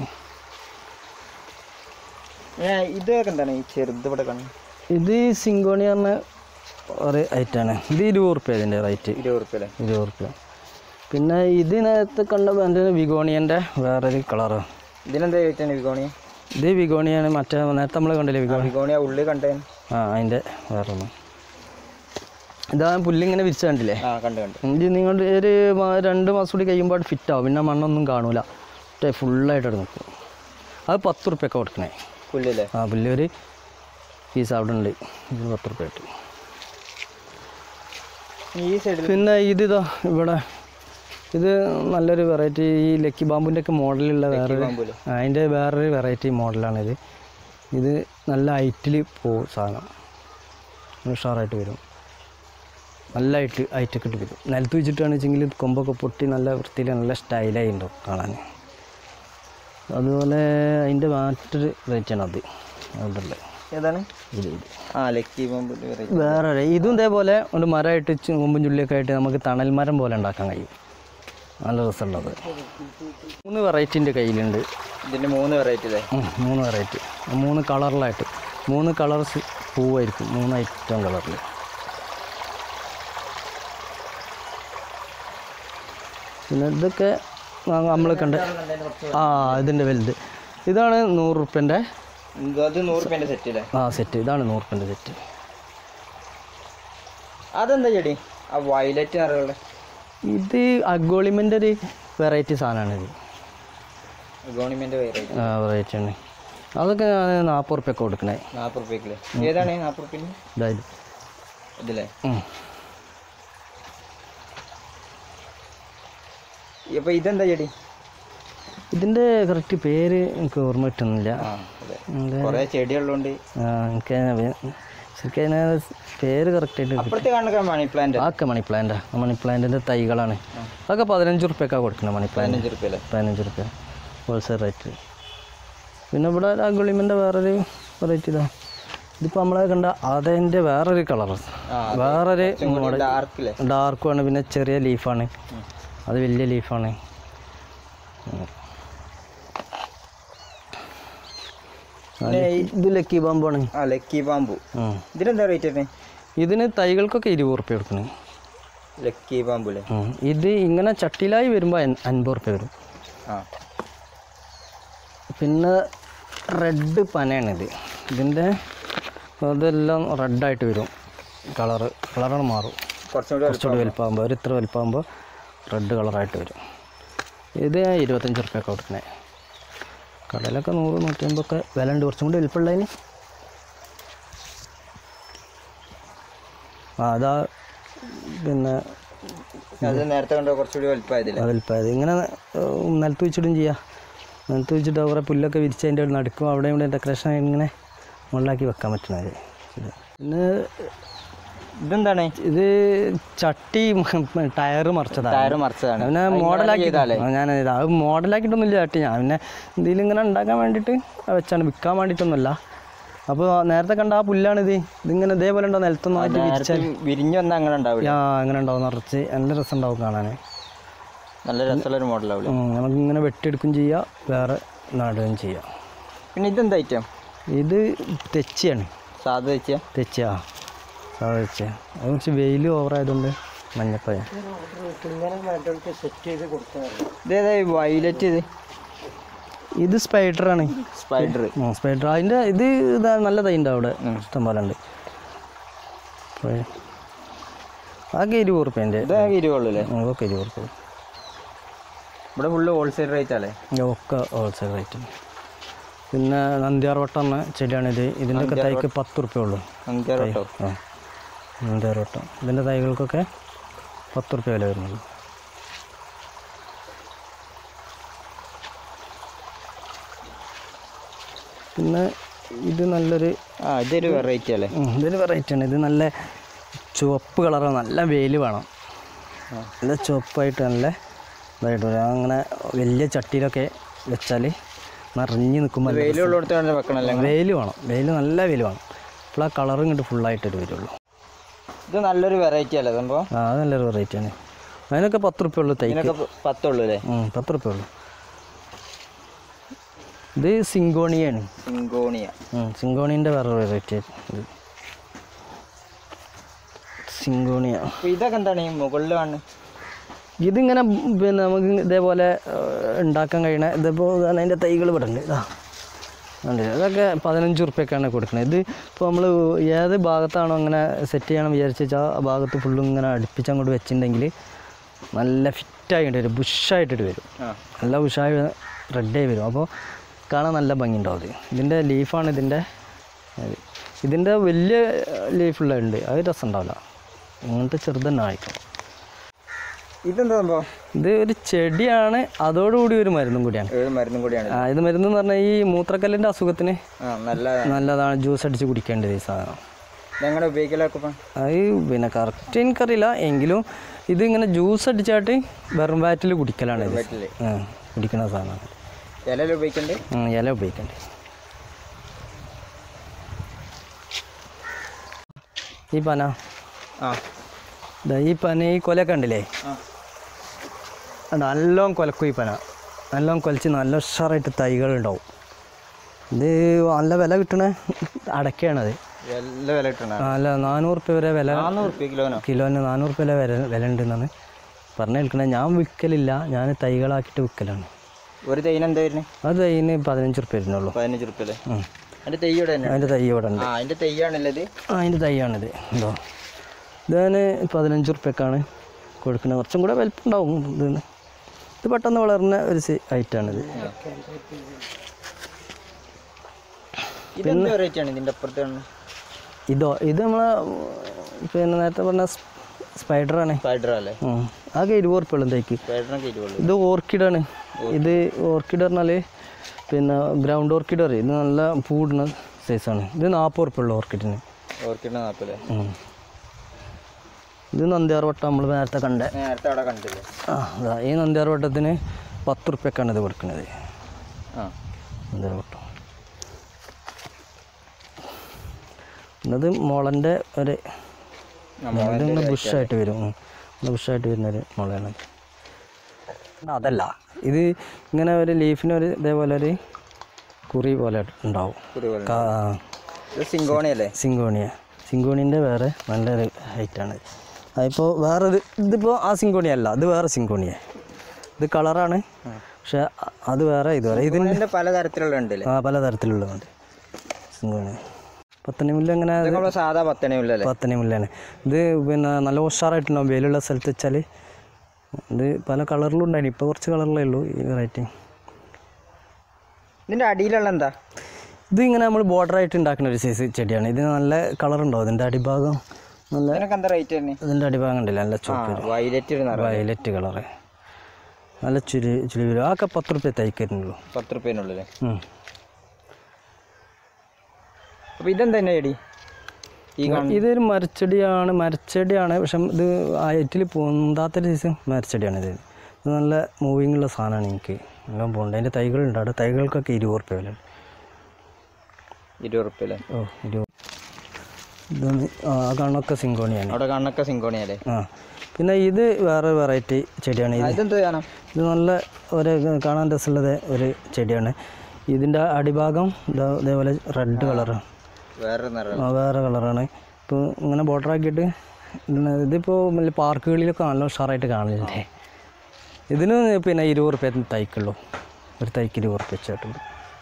Speaker 1: ഏ ഇതൊക്കെ എന്താണ് ഈ ചെറുത് ഇവിടെ കാണും
Speaker 2: ഇത് സിങ്കോണി പറഞ്ഞ ഒരു ഐറ്റാണ് ഇത് ഇരുപത് റുപ്യ ഇതിൻ്റെ റേറ്റ്
Speaker 1: ഇരുപത് ഉറുപ്പ്യ അല്ലേ
Speaker 2: ഇരുപത് റുപ്യ പിന്നെ ഇത് നേരത്തെ കണ്ട എൻ്റെ വിഗോണിയൻ്റെ വേറൊരു കളറ്
Speaker 1: ഇതിനെന്താ ചോദിച്ചാണ് വിഗോണി
Speaker 2: ഇത് വിഗോണിയാണ് മറ്റേ നേരത്തെ നമ്മൾ കണ്ടില്ലേ വിഗോണി
Speaker 1: വിഗോണി ആ ഉള്ളിൽ കണ്ടേ
Speaker 2: ആ അതിൻ്റെ വേറെ ഒന്ന് ഇതാ പുല്ലിങ്ങനെ വിരിച്ച് കണ്ടില്ലേ
Speaker 1: ആ കണ്ട് കണ്ട്
Speaker 2: ഇത് നിങ്ങളുടെ ഒരു മാ- രണ്ട് മാസം കൂടി കഴിയുമ്പോൾ അത് ഫിറ്റാവും പിന്നെ മണ്ണൊന്നും കാണൂല മറ്റേ ഫുള്ളായിട്ട് അവിടെ നിൽക്കും അത് പത്ത് റുപ്യൊക്കെ കൊടുക്കണേ
Speaker 1: പുല്ലല്ലേ
Speaker 2: ആ പുല്ല് ഒരു പീസ് അവിടെ ഉണ്ട് ഇത് പത്ത് റുപ്യ കിട്ടും
Speaker 1: ഈ സൈഡിൽ
Speaker 2: പിന്നെ ഇതിതാ ഇവിടെ ഇത് നല്ലൊരു വെറൈറ്റി ഈ ലക്കി ബാമ്പുൻ്റെ ഒക്കെ മോഡലുള്ള വേറെ
Speaker 1: ബാമ്പുല്ലേ
Speaker 2: അതിൻ്റെ വേറൊരു വെറൈറ്റി മോഡലാണിത് ഇത് നല്ല ഹൈറ്റിൽ പോകും സാധനം ഉഷാറായിട്ട് വരും നല്ല ഹൈറ്റ് ഹൈറ്റൊക്കെ ഇട്ട് വരും നിലത്ത് വെച്ചിട്ടാണ് വെച്ചെങ്കിൽ കൊമ്പൊക്കെ പൊട്ടി നല്ല വൃത്തിയിൽ നല്ല സ്റ്റൈലായി ഉണ്ടാവും കാണാൻ അതുപോലെ അതിൻ്റെ മറ്റൊരു വെറൈറ്റിയാണ് അത് അതുള്ള
Speaker 1: ഏതാണ്
Speaker 2: ഇത് ഇത്
Speaker 1: ആ ലക്കി ബോംബ് വെറൈറ്റി
Speaker 2: വേറെ ഒരു- ഇതും ഇതേപോലെ ഒരു മരമായിട്ട് ചു- കൊമ്പും ചുള്ളിയൊക്കെ ആയിട്ട് നമുക്ക് തണൽ മരം പോലെ ഉണ്ടാക്കാൻ കഴിയും നല്ല രസമുള്ളത് മൂന്ന് വെറൈറ്റിൻ്റെ കയ്യിലുണ്ട്
Speaker 1: ഇതിന്റെ മൂന്ന് വെറൈറ്റി അല്ലേ
Speaker 2: ഉം, മൂന്ന് വെറൈറ്റി മൂന്ന് കളറിലായിട്ട് മൂന്ന് കളർസ് പൂവായിരിക്കും മൂന്ന് ഐറ്റം കളറിൽ പിന്നെ ഇതൊക്കെ നമ്മൾ കണ്ട ആ ഇതിൻ്റെ വലുത് ഇതാണ് നൂറ് റുപ്യൻ്റെ
Speaker 1: അത് നൂറ് രൂപേന്റെ സെറ്റ് അല്ലേ
Speaker 2: ആ സെറ്റ് ഇതാണ് നൂറ് റുപ്യൻ്റെ സെറ്റ്
Speaker 1: അതെന്താ ചെടി ആ വയലറ്റ് നിറയുള്ള
Speaker 2: ഇത് അഗോളിമെൻ്റെ ഒരു വെറൈറ്റി സാധനമാണ് ഇത്
Speaker 1: ഗവൺമെന്റ് വെറൈറ്റി
Speaker 2: ആ വെറൈറ്റി ആണ് അതൊക്കെ ഞാൻ നാൽപ്പത് റുപ്യൊക്കെ കൊടുക്കണേ
Speaker 1: നാൽപ്പത് റുപ്യക്കില്ലേ ഏതാണ് നാൽപ്പത് റുപ്യന്
Speaker 2: ഇതായാലും
Speaker 1: ഇതില്ലേ
Speaker 2: ഉം.
Speaker 1: അപ്പൊ ഇതെന്താ ചെടി
Speaker 2: ഇതിൻ്റെ കറക്റ്റ് പേര് എനിക്ക് ഓർമ്മ കിട്ടുന്നില്ല
Speaker 1: ആ അതെ
Speaker 2: ഇത്
Speaker 1: കൊറേ ചെടികളുണ്ട്
Speaker 2: ആ, എനിക്ക് അതിനെ- ശരിക്കും അതിനെ പേര് കറക്റ്റായിട്ട്
Speaker 1: അപ്പുറത്ത് കാണുന്ന മണി പ്ലാന്റ്
Speaker 2: ആക്കെ മണി പ്ലാന്റാ മണി പ്ലാന്റിൻ്റെ തൈകളാണ് അതൊക്കെ പതിനഞ്ച് റുപ്യൊക്കെ കൊടുക്കണം മണി പ്ലാന്റ്
Speaker 1: പതിനഞ്ച് റുപ്യ അല്ലേ
Speaker 2: പതിനഞ്ച് റുപ്യ ഹോൾസെയിൽ റേറ്റ് പിന്നെ ഇവിടെ അഗുളിമിൻ്റെ വേറൊരു വെറൈറ്റി ഇതാ ഇതിപ്പോൾ നമ്മളെ കണ്ട അതിൻ്റെ വേറൊരു കളർ
Speaker 1: ആ
Speaker 2: വേറൊരു
Speaker 1: ഡാർക്കില്ലേ
Speaker 2: ഡാർക്കുമാണ് പിന്നെ ചെറിയ ലീഫാണ് അത് വലിയ ലീഫാണ് ഇത് ലക്കി ബാമ്പാണ്
Speaker 1: ആ ലക്കി ബാമ്പു
Speaker 2: ഉം.
Speaker 1: ഇതിനെന്താ റേറ്റ് വരുന്നത്
Speaker 2: ഇതിന് തൈകൾക്കൊക്കെ ഇരുപത് റുപ്യ കൊടുക്കണം
Speaker 1: ലക്കി ബാമ്പു അല്ലേ
Speaker 2: ഉം. ഇത് ഇങ്ങനെ ചട്ടിയിലായി വരുമ്പോൾ അൻപത് റുപ്യ വരും
Speaker 1: ആ
Speaker 2: പിന്നെ റെഡ് പനയാണിത് ഇതിൻ്റെ അതെല്ലാം റെഡായിട്ട് വരും കളറ് കളറാണ് മാറും
Speaker 1: കുറച്ചും കൂടി
Speaker 2: കുറച്ചുകൂടി വലുപ്പമാകുമ്പോൾ ഒരു ഇത്ര വലുപ്പമാകുമ്പോൾ റെഡ് കളറായിട്ട് വരും ഇത് ഞാൻ ഇരുപത്തഞ്ച് ഉറുപ്പ്യൊക്കെ കൊടുക്കണേ കടയിലൊക്കെ നൂറ് നൂറ്റമ്പൊക്കെ വില ഉണ്ട് കുറച്ചും കൂടി വലിപ്പമുള്ളതിന് ആ അതാ പിന്നെ
Speaker 1: അത് നേരത്തെ കണ്ടോ കുറച്ചുകൂടി വലുപ്പമായതില്ല
Speaker 2: വലിപ്പമായത് ഇങ്ങനെ ഏഹ്, നിലത്ത് വെച്ചിടും ചെയ്യാം നിലത്ത് വെച്ചിട്ട് കുറേ പുല്ലൊക്കെ വിരിച്ച് അതിൻ്റെ നടുക്കും അവിടെ ഇവിടെ ഡെക്കറേഷൻ ഇങ്ങനെ മുകളിലാക്കി വെക്കാൻ പറ്റുന്നത് ഇത് പിന്നെ
Speaker 1: ഇതെന്താണ്
Speaker 2: ഇത് ചട്ടി ടയർ മറിച്ചതാണ്
Speaker 1: ടയർ മറിച്ചതാണ്
Speaker 2: പിന്നെ മോഡലാക്കി ഞാൻ അത് മോഡലാക്കിയിട്ടൊന്നുമില്ല ചട്ടി ഞാൻ പിന്നെ എന്തെങ്കിലും ഇങ്ങനെ ഉണ്ടാക്കാൻ വേണ്ടിയിട്ട് വെച്ചാണ് വിൽക്കാൻ വേണ്ടിയിട്ടൊന്നുമല്ല അപ്പോൾ നേരത്തെ കണ്ട ആ പുല്ലാണിത് ഇതിങ്ങനെ ഇതേപോലെ ഉണ്ടോ നിലത്തൊന്നും ആയിട്ട് വിരിച്ച
Speaker 1: വിരിഞ്ഞു വന്നാൽ അങ്ങനെ ഉണ്ടാവില്ല
Speaker 2: ആ അങ്ങനെ ഉണ്ടാവും നിറച്ച് നല്ല രസം ഉണ്ടാവും കാണാൻ
Speaker 1: നല്ല രസമുള്ള ഒരു മോഡലാവില്ല
Speaker 2: നമുക്ക് ഇങ്ങനെ വെട്ടിയെടുക്കും ചെയ്യാം വേറെ നടുകയും ചെയ്യാം
Speaker 1: പിന്നെ ഇതെന്താ ഐറ്റം
Speaker 2: ഇത് തെച്ചിയാണ്
Speaker 1: സാധ വെച്ചാ
Speaker 2: തെച്ചിയാ സാധാ തെച്ചിയ അത് കുറച്ച് വെയിൽ ഓവറായതുകൊണ്ട് മഞ്ഞപ്പയ
Speaker 1: ഇതേതാ വൈലറ്റ് ഇത്
Speaker 2: ഇത് സ്പൈഡറാണ്
Speaker 1: സ്പൈഡർ
Speaker 2: സ്പൈഡർ അതിൻ്റെ ഇത് ഇതാ നല്ല തൈ ഉണ്ട് അവിടെ ഇഷ്ടം പോലെ ഉണ്ട് പോയി. ആകെ ഇരുപത് റുപ്യൻ്റെ
Speaker 1: ഇത് ഇരുവുള്ളൂ അല്ലേ
Speaker 2: അതൊക്കെ ഇരുപത് റുപ്യ
Speaker 1: ഇവിടെ ഫുള്ള് ഹോൾസെയിൽ റേറ്റ് അല്ലേ
Speaker 2: ഒക്കെ ഹോൾസെയിൽ റേറ്റ് പിന്നെ നന്ദിയാർവട്ടം എന്ന ചെടിയാണിത് ഇതിൻ്റെ ഒക്കെ തൈക്ക് പത്ത് റുപ്യ ഉള്ളൂ
Speaker 1: അഞ്ചാറ് കേട്ടോ
Speaker 2: ആ നന്ദിയാർവട്ടം ഇതിൻ്റെ തൈകൾക്കൊക്കെ പത്ത് റുപ്യ വില വരുന്നുള്ളൂ പിന്നെ ഇത് നല്ലൊരു
Speaker 1: ആ ഇതൊരു വെറൈറ്റി അല്ലേ
Speaker 2: ഉം, ഇതൊരു വെറൈറ്റി ആണ് ഇത് നല്ല ചുവപ്പ് കളറാണ് നല്ല വെയിൽ വേണം നല്ല ചുവപ്പായിട്ട് നല്ല ഇതായിട്ട് വരും അങ്ങനെ വലിയ ചട്ടിയിലൊക്കെ വെച്ചാൽ നിറഞ്ഞ് നിൽക്കുമ്പോൾ
Speaker 1: വെയിലുള്ളിടത്ത് വേണ്ട വെക്കണല്ലേ
Speaker 2: വെയിൽ വേണം വെയിൽ നല്ല വെയിൽ വേണം അപ്പോൾ ആ കളറും ഇങ്ങോട്ട് ഫുള്ളായിട്ടൊരു വരുള്ളൂ
Speaker 1: ഇത് നല്ലൊരു വെറൈറ്റി അല്ലേ സംഭവം
Speaker 2: ആ അത് നല്ലൊരു വെറൈറ്റി ആണ് അതിനൊക്കെ പത്ത് റുപ്യ ഉള്ളൂ തൈക്ക്
Speaker 1: ഇതിനൊക്കെ പ- പത്തുള്ളൂ അല്ലേ
Speaker 2: ഉം, പത്ത് റുപ്യ ഉള്ളൂ ഇത് സിങ്കോണിയാണ്
Speaker 1: സിങ്കോണിയ
Speaker 2: സിങ്കോണീൻ്റെ വേറെ വെറൈറ്റി ഇത് സിങ്കോണിയ
Speaker 1: അപ്പൊ ഇതൊക്കെ എന്താണ് ഈ മുകളിൽ കാണുന്നത്
Speaker 2: ഇതിങ്ങനെ പിന്നെ നമുക്ക് ഇതേപോലെ ഏഹ്, ഉണ്ടാക്കാൻ കഴിയണ ഇതിപ്പോൾ അതിൻ്റെ തൈകൾ ഇവിടെ ഉണ്ട് ഇതാ കണ്ടില്ലേ? ഇതൊക്കെ പതിനഞ്ച് ഉറുപ്പ്യൊക്കെയാണ് കൊടുക്കുന്നത് ഇത് ഇപ്പോൾ നമ്മൾ ഏത് ഭാഗത്താണോ അങ്ങനെ സെറ്റ് ചെയ്യണം വിചാരിച്ച് വെച്ചാൽ ആ ഭാഗത്ത് ഫുള്ളും ഇങ്ങനെ അടുപ്പിച്ച് അങ്ങോട്ട് വെച്ചിട്ടുണ്ടെങ്കിൽ നല്ല ഫിറ്റായിട്ട് വരും ബുഷായിട്ടിട്ട് വരും
Speaker 1: ആ
Speaker 2: നല്ല ഉഷായി റെഡായി വരും അപ്പോൾ കാണാൻ നല്ല ഭംഗി ഉണ്ടാവും ഇത് ഇതിൻ്റെ ലീഫാണ് ഇതിൻ്റെ ഇത്. ഇതിൻ്റെ വലിയ ലീഫുള്ള ഉണ്ട് അത് രസം ഉണ്ടാവില്ല ഇങ്ങനത്തെ ചെറുതന്നെ ആയിരിക്കും
Speaker 1: ഇതെന്താ സംഭവം
Speaker 2: ഇത് ഒരു ചെടിയാണ് അതോടുകൂടി ഒരു മരുന്നും കൂടിയാണ്
Speaker 1: ഏത് മരുന്നും കൂടിയാണ്
Speaker 2: ആ ഇത് മരുന്ന് എന്ന് പറഞ്ഞാൽ ഈ മൂത്രക്കല്ലിൻ്റെ അസുഖത്തിന്
Speaker 1: ആ നല്ല
Speaker 2: നല്ലതാണ് ജ്യൂസ് അടിച്ച് കുടിക്കേണ്ടത് ഈ സാധനം
Speaker 1: ഞങ്ങളുടെ ഉപയോഗിക്കലൊക്കെ ഇപ്പം
Speaker 2: അത് പിന്നെ കറക്റ്റ് എനിക്കറിയില്ല എങ്കിലും ഇത് ഇങ്ങനെ ജ്യൂസ് അടിച്ചായിട്ട് വെറും വാറ്റിൽ കുടിക്കലാണ് ഇത്
Speaker 1: വീട്ടില്
Speaker 2: ആ, കുടിക്കുന്ന സാധനമാണ്
Speaker 1: ഇലയിൽ ഉപയോഗിക്കണ്ട്
Speaker 2: ഉം, ഇല ഉപയോഗിക്കണ്ടേ ഈ പന
Speaker 1: ആ
Speaker 2: ദാ ഈ പന ഈ കൊലയൊക്കെ ഉണ്ടല്ലേ
Speaker 1: ആ
Speaker 2: അത് നല്ലോണം കൊലക്കും ഈ പന നല്ലോണം കൊലച്ച് നല്ല ഉഷാറായിട്ട് തൈകളുണ്ടാവും ഇത് നല്ല വില കിട്ടണ അടക്കയാണത്
Speaker 1: എല്ലാ വില കിട്ടണ
Speaker 2: നല്ല നാനൂറ് റുപ്യ വരെ വില
Speaker 1: നാനൂറ് റുപ്യ കിലോനോ
Speaker 2: കിലോന് നാനൂറ് റുപ്യ വരെ വില ഉണ്ടെന്നാണ് പറഞ്ഞു കേൾക്കണത് ഞാൻ വിൽക്കലില്ല ഞാൻ തൈകളാക്കിയിട്ട് വിൽക്കലാണ്
Speaker 1: ഒരു തൈന് എന്താ വരുന്നത്
Speaker 2: അത് അതിന് പതിനഞ്ച് റുപ്യ വരുന്നുള്ളൂ
Speaker 1: പതിനഞ്ച് റുപ്യ അല്ലേ
Speaker 2: ഉം.
Speaker 1: അതിന്റെ തൈയുടെ തന്നെ
Speaker 2: അതിൻ്റെ തൈ ഇവിടെ ഉണ്ട്
Speaker 1: ആ അതിന്റെ തൈയാണല്ലേ ഇത്
Speaker 2: ആ അതിൻ്റെ തൈയാണിത് എന്തോ ഇതിന് പതിനഞ്ച് റുപ്യക്കാണ് കൊടുക്കുന്നത് കുറച്ചും കൂടെ വലിപ്പം ഉണ്ടാവും ഇതിന് ഇത് പെട്ടെന്ന് വളർന്ന ഒരു ഐറ്റാണിത്
Speaker 1: ഇതെന്ത് വെറൈറ്റി ആണ് ഇതിന്റെ അപ്പുറത്ത് കാണുന്നത്
Speaker 2: ഇതോ ഇത് നമ്മളെ പിന്നെ നേരത്തെ പറഞ്ഞ സ്പൈഡറാണ്
Speaker 1: സ്പൈഡർ അല്ലേ
Speaker 2: ആകെ ഇരുപത് റുപ്യ ഉള്ളു തൈക്ക്
Speaker 1: സ്പൈഡറിനൊക്കെ ഇരുവുള്ളൂ
Speaker 2: ഇത് ഓർക്കിഡാണ് ഇത് ഓർക്കിഡ് പറഞ്ഞാൽ പിന്നെ ഗ്രൗണ്ട് ഓർക്കിഡ് പറയും ഇത് നല്ല പൂടുന്ന സൈസാണ് ഇത് നാൽപ്പത് റുപ്യ ഉള്ളു ഓർക്കിഡിന്
Speaker 1: ഓർക്കിഡിന്റെ നാപ്പല്ലേ
Speaker 2: ഉം. ഇത് നന്ദിയാർ വട്ടം നമ്മൾ നേരത്തെ കണ്ട
Speaker 1: നേരത്തെ അവിടെ കണ്ടില്ലേ
Speaker 2: ആ അതാ ഈ നന്ദിയാർ വട്ടത്തിന് പത്ത് റുപ്യക്കാണ് ഇത് കൊടുക്കുന്നത്
Speaker 1: ആ
Speaker 2: നന്ദിയാർ വട്ടം ഇത് മുളൻ്റെ ഒരു ഇതിങ്ങനെ ബുഷായിട്ട് വരും ഉം. ഇത് ബുഷായിട്ട് വരുന്നൊരു മുളയാണ് അതല്ല ഇത് ഇങ്ങനെ ഒരു ലീഫിന് ഒരു ഇതേപോലെ ഒരു കുറി പോലെ ഉണ്ടാവും
Speaker 1: കുരുവെള്ളം
Speaker 2: കാ-
Speaker 1: ഇത് സിങ്കോണി അല്ലേ
Speaker 2: സിങ്കോണിയ സിങ്കോണിൻ്റെ വേറെ നല്ലൊരു ഹൈറ്റാണ് അതിപ്പോൾ വേറെ ഇത് ഇതിപ്പോൾ ആ സിങ്കോണിയ അല്ല ഇത് വേറെ സിങ്കോണിയ ഇത് കളറാണ് പക്ഷെ അ- അത് വേറെ ഇത് വേറെ ഇതിന്
Speaker 1: ഇതിന്റെ പലതരത്തിലുള്ള ഉണ്ടല്ലേ
Speaker 2: ആ പലതരത്തിലുള്ളതുണ്ട് സിങ്കോണിയ പത്തനി മുല്ല അങ്ങനെ
Speaker 1: ഇതൊക്കെ നമ്മളെ സാധാ പത്തനയുള്ളല്ലേ
Speaker 2: പത്തനി മുല്ലാണ് ഇത് പിന്നെ നല്ല ഉഷാറായിട്ടുണ്ടാവും വെയിലുള്ള സ്ഥലത്ത് വെച്ചാൽ ഇത് പല കളറിലും ഉണ്ടായിരുന്നു ഇപ്പോൾ കുറച്ച് കളറിലേ ഉള്ളൂ ഈ വെറൈറ്റി
Speaker 1: ഇതിൻ്റെ അടിയിലുള്ള എന്താ
Speaker 2: ഇത് ഇങ്ങനെ നമ്മൾ ബോർഡറായിട്ട് ഉണ്ടാക്കുന്ന ഒരു സൈസ് ചെടിയാണ് ഇതിന് നല്ല കളറുണ്ടോ ഇതിൻ്റെ അടിഭാഗം നല്ല
Speaker 1: ഇതിനൊക്കെ എന്താ റേറ്റ് തന്നെ
Speaker 2: ഇതിൻ്റെ അടിഭാഗം കണ്ടില്ല നല്ല ചുവപ്പ്
Speaker 1: വയലറ്റ് ഒരു നിറം
Speaker 2: വയലറ്റ് കളറ് നല്ല ചുരി ചുരി വരും ആക്കെ പത്ത് റുപ്യ തൈക്കരുന്നുള്ളൂ
Speaker 1: പത്ത് റുപ്യേനുള്ളിൽ അപ്പോൾ ഇതെന്താ തന്നെ ചെടി ഈ
Speaker 2: ഇതൊരു മരച്ചെടിയാണ് മരച്ചെടിയാണ് പക്ഷെ ഇത് ആയിട്ടിൽ പൊന്താത്തൊരു സൈസ് മരച്ചെടിയാണ് ഇത് ഇത് നല്ല മൂവിങ് ഉള്ള സാധനമാണ് എനിക്ക് എല്ലാം പോകുന്നുണ്ട് അതിൻ്റെ തൈകളുണ്ട് അവിടെ തൈകൾക്കൊക്കെ ഇരുപത് റുപ്യ വില
Speaker 1: ഇരുപത് റുപ്യല്ലേ
Speaker 2: ഓ ഇരുപത് ഇതൊന്ന് ആ ആ കാണൊക്കെ സിങ്കോണിയാണ്
Speaker 1: അവിടെ കണ്ണൊക്കെ സിങ്കോണിയല്ലേ
Speaker 2: ആ പിന്നെ ഇത് വേറെ വെറൈറ്റി ചെടിയാണ് ഇത്
Speaker 1: ഇതെന്ത് കാണാം
Speaker 2: ഇത് നല്ല ഒരു കാണാൻ രസമുള്ളത് ഒരു ചെടിയാണ് ഇതിൻ്റെ അടിഭാഗം ഇതാ ഇതേപോലെ റെഡ് കളറ്
Speaker 1: വേറെ നിറം
Speaker 2: വേറെ കളറാണ് ഇപ്പോൾ ഇങ്ങനെ ബോർഡർ ആക്കിയിട്ട് ഇടുന്ന- ഇതിപ്പോൾ വലിയ പാർക്കുകളിലൊക്കെ നല്ല ഉഷാറായിട്ട് കാണലുണ്ട് ഇതിന് പിന്നെ ഇരുപത് റുപ്യ തൈക്കുള്ളൂ ഒരു തൈക്ക് ഇരുപത് റുപ്യ വെച്ചിട്ടുണ്ട്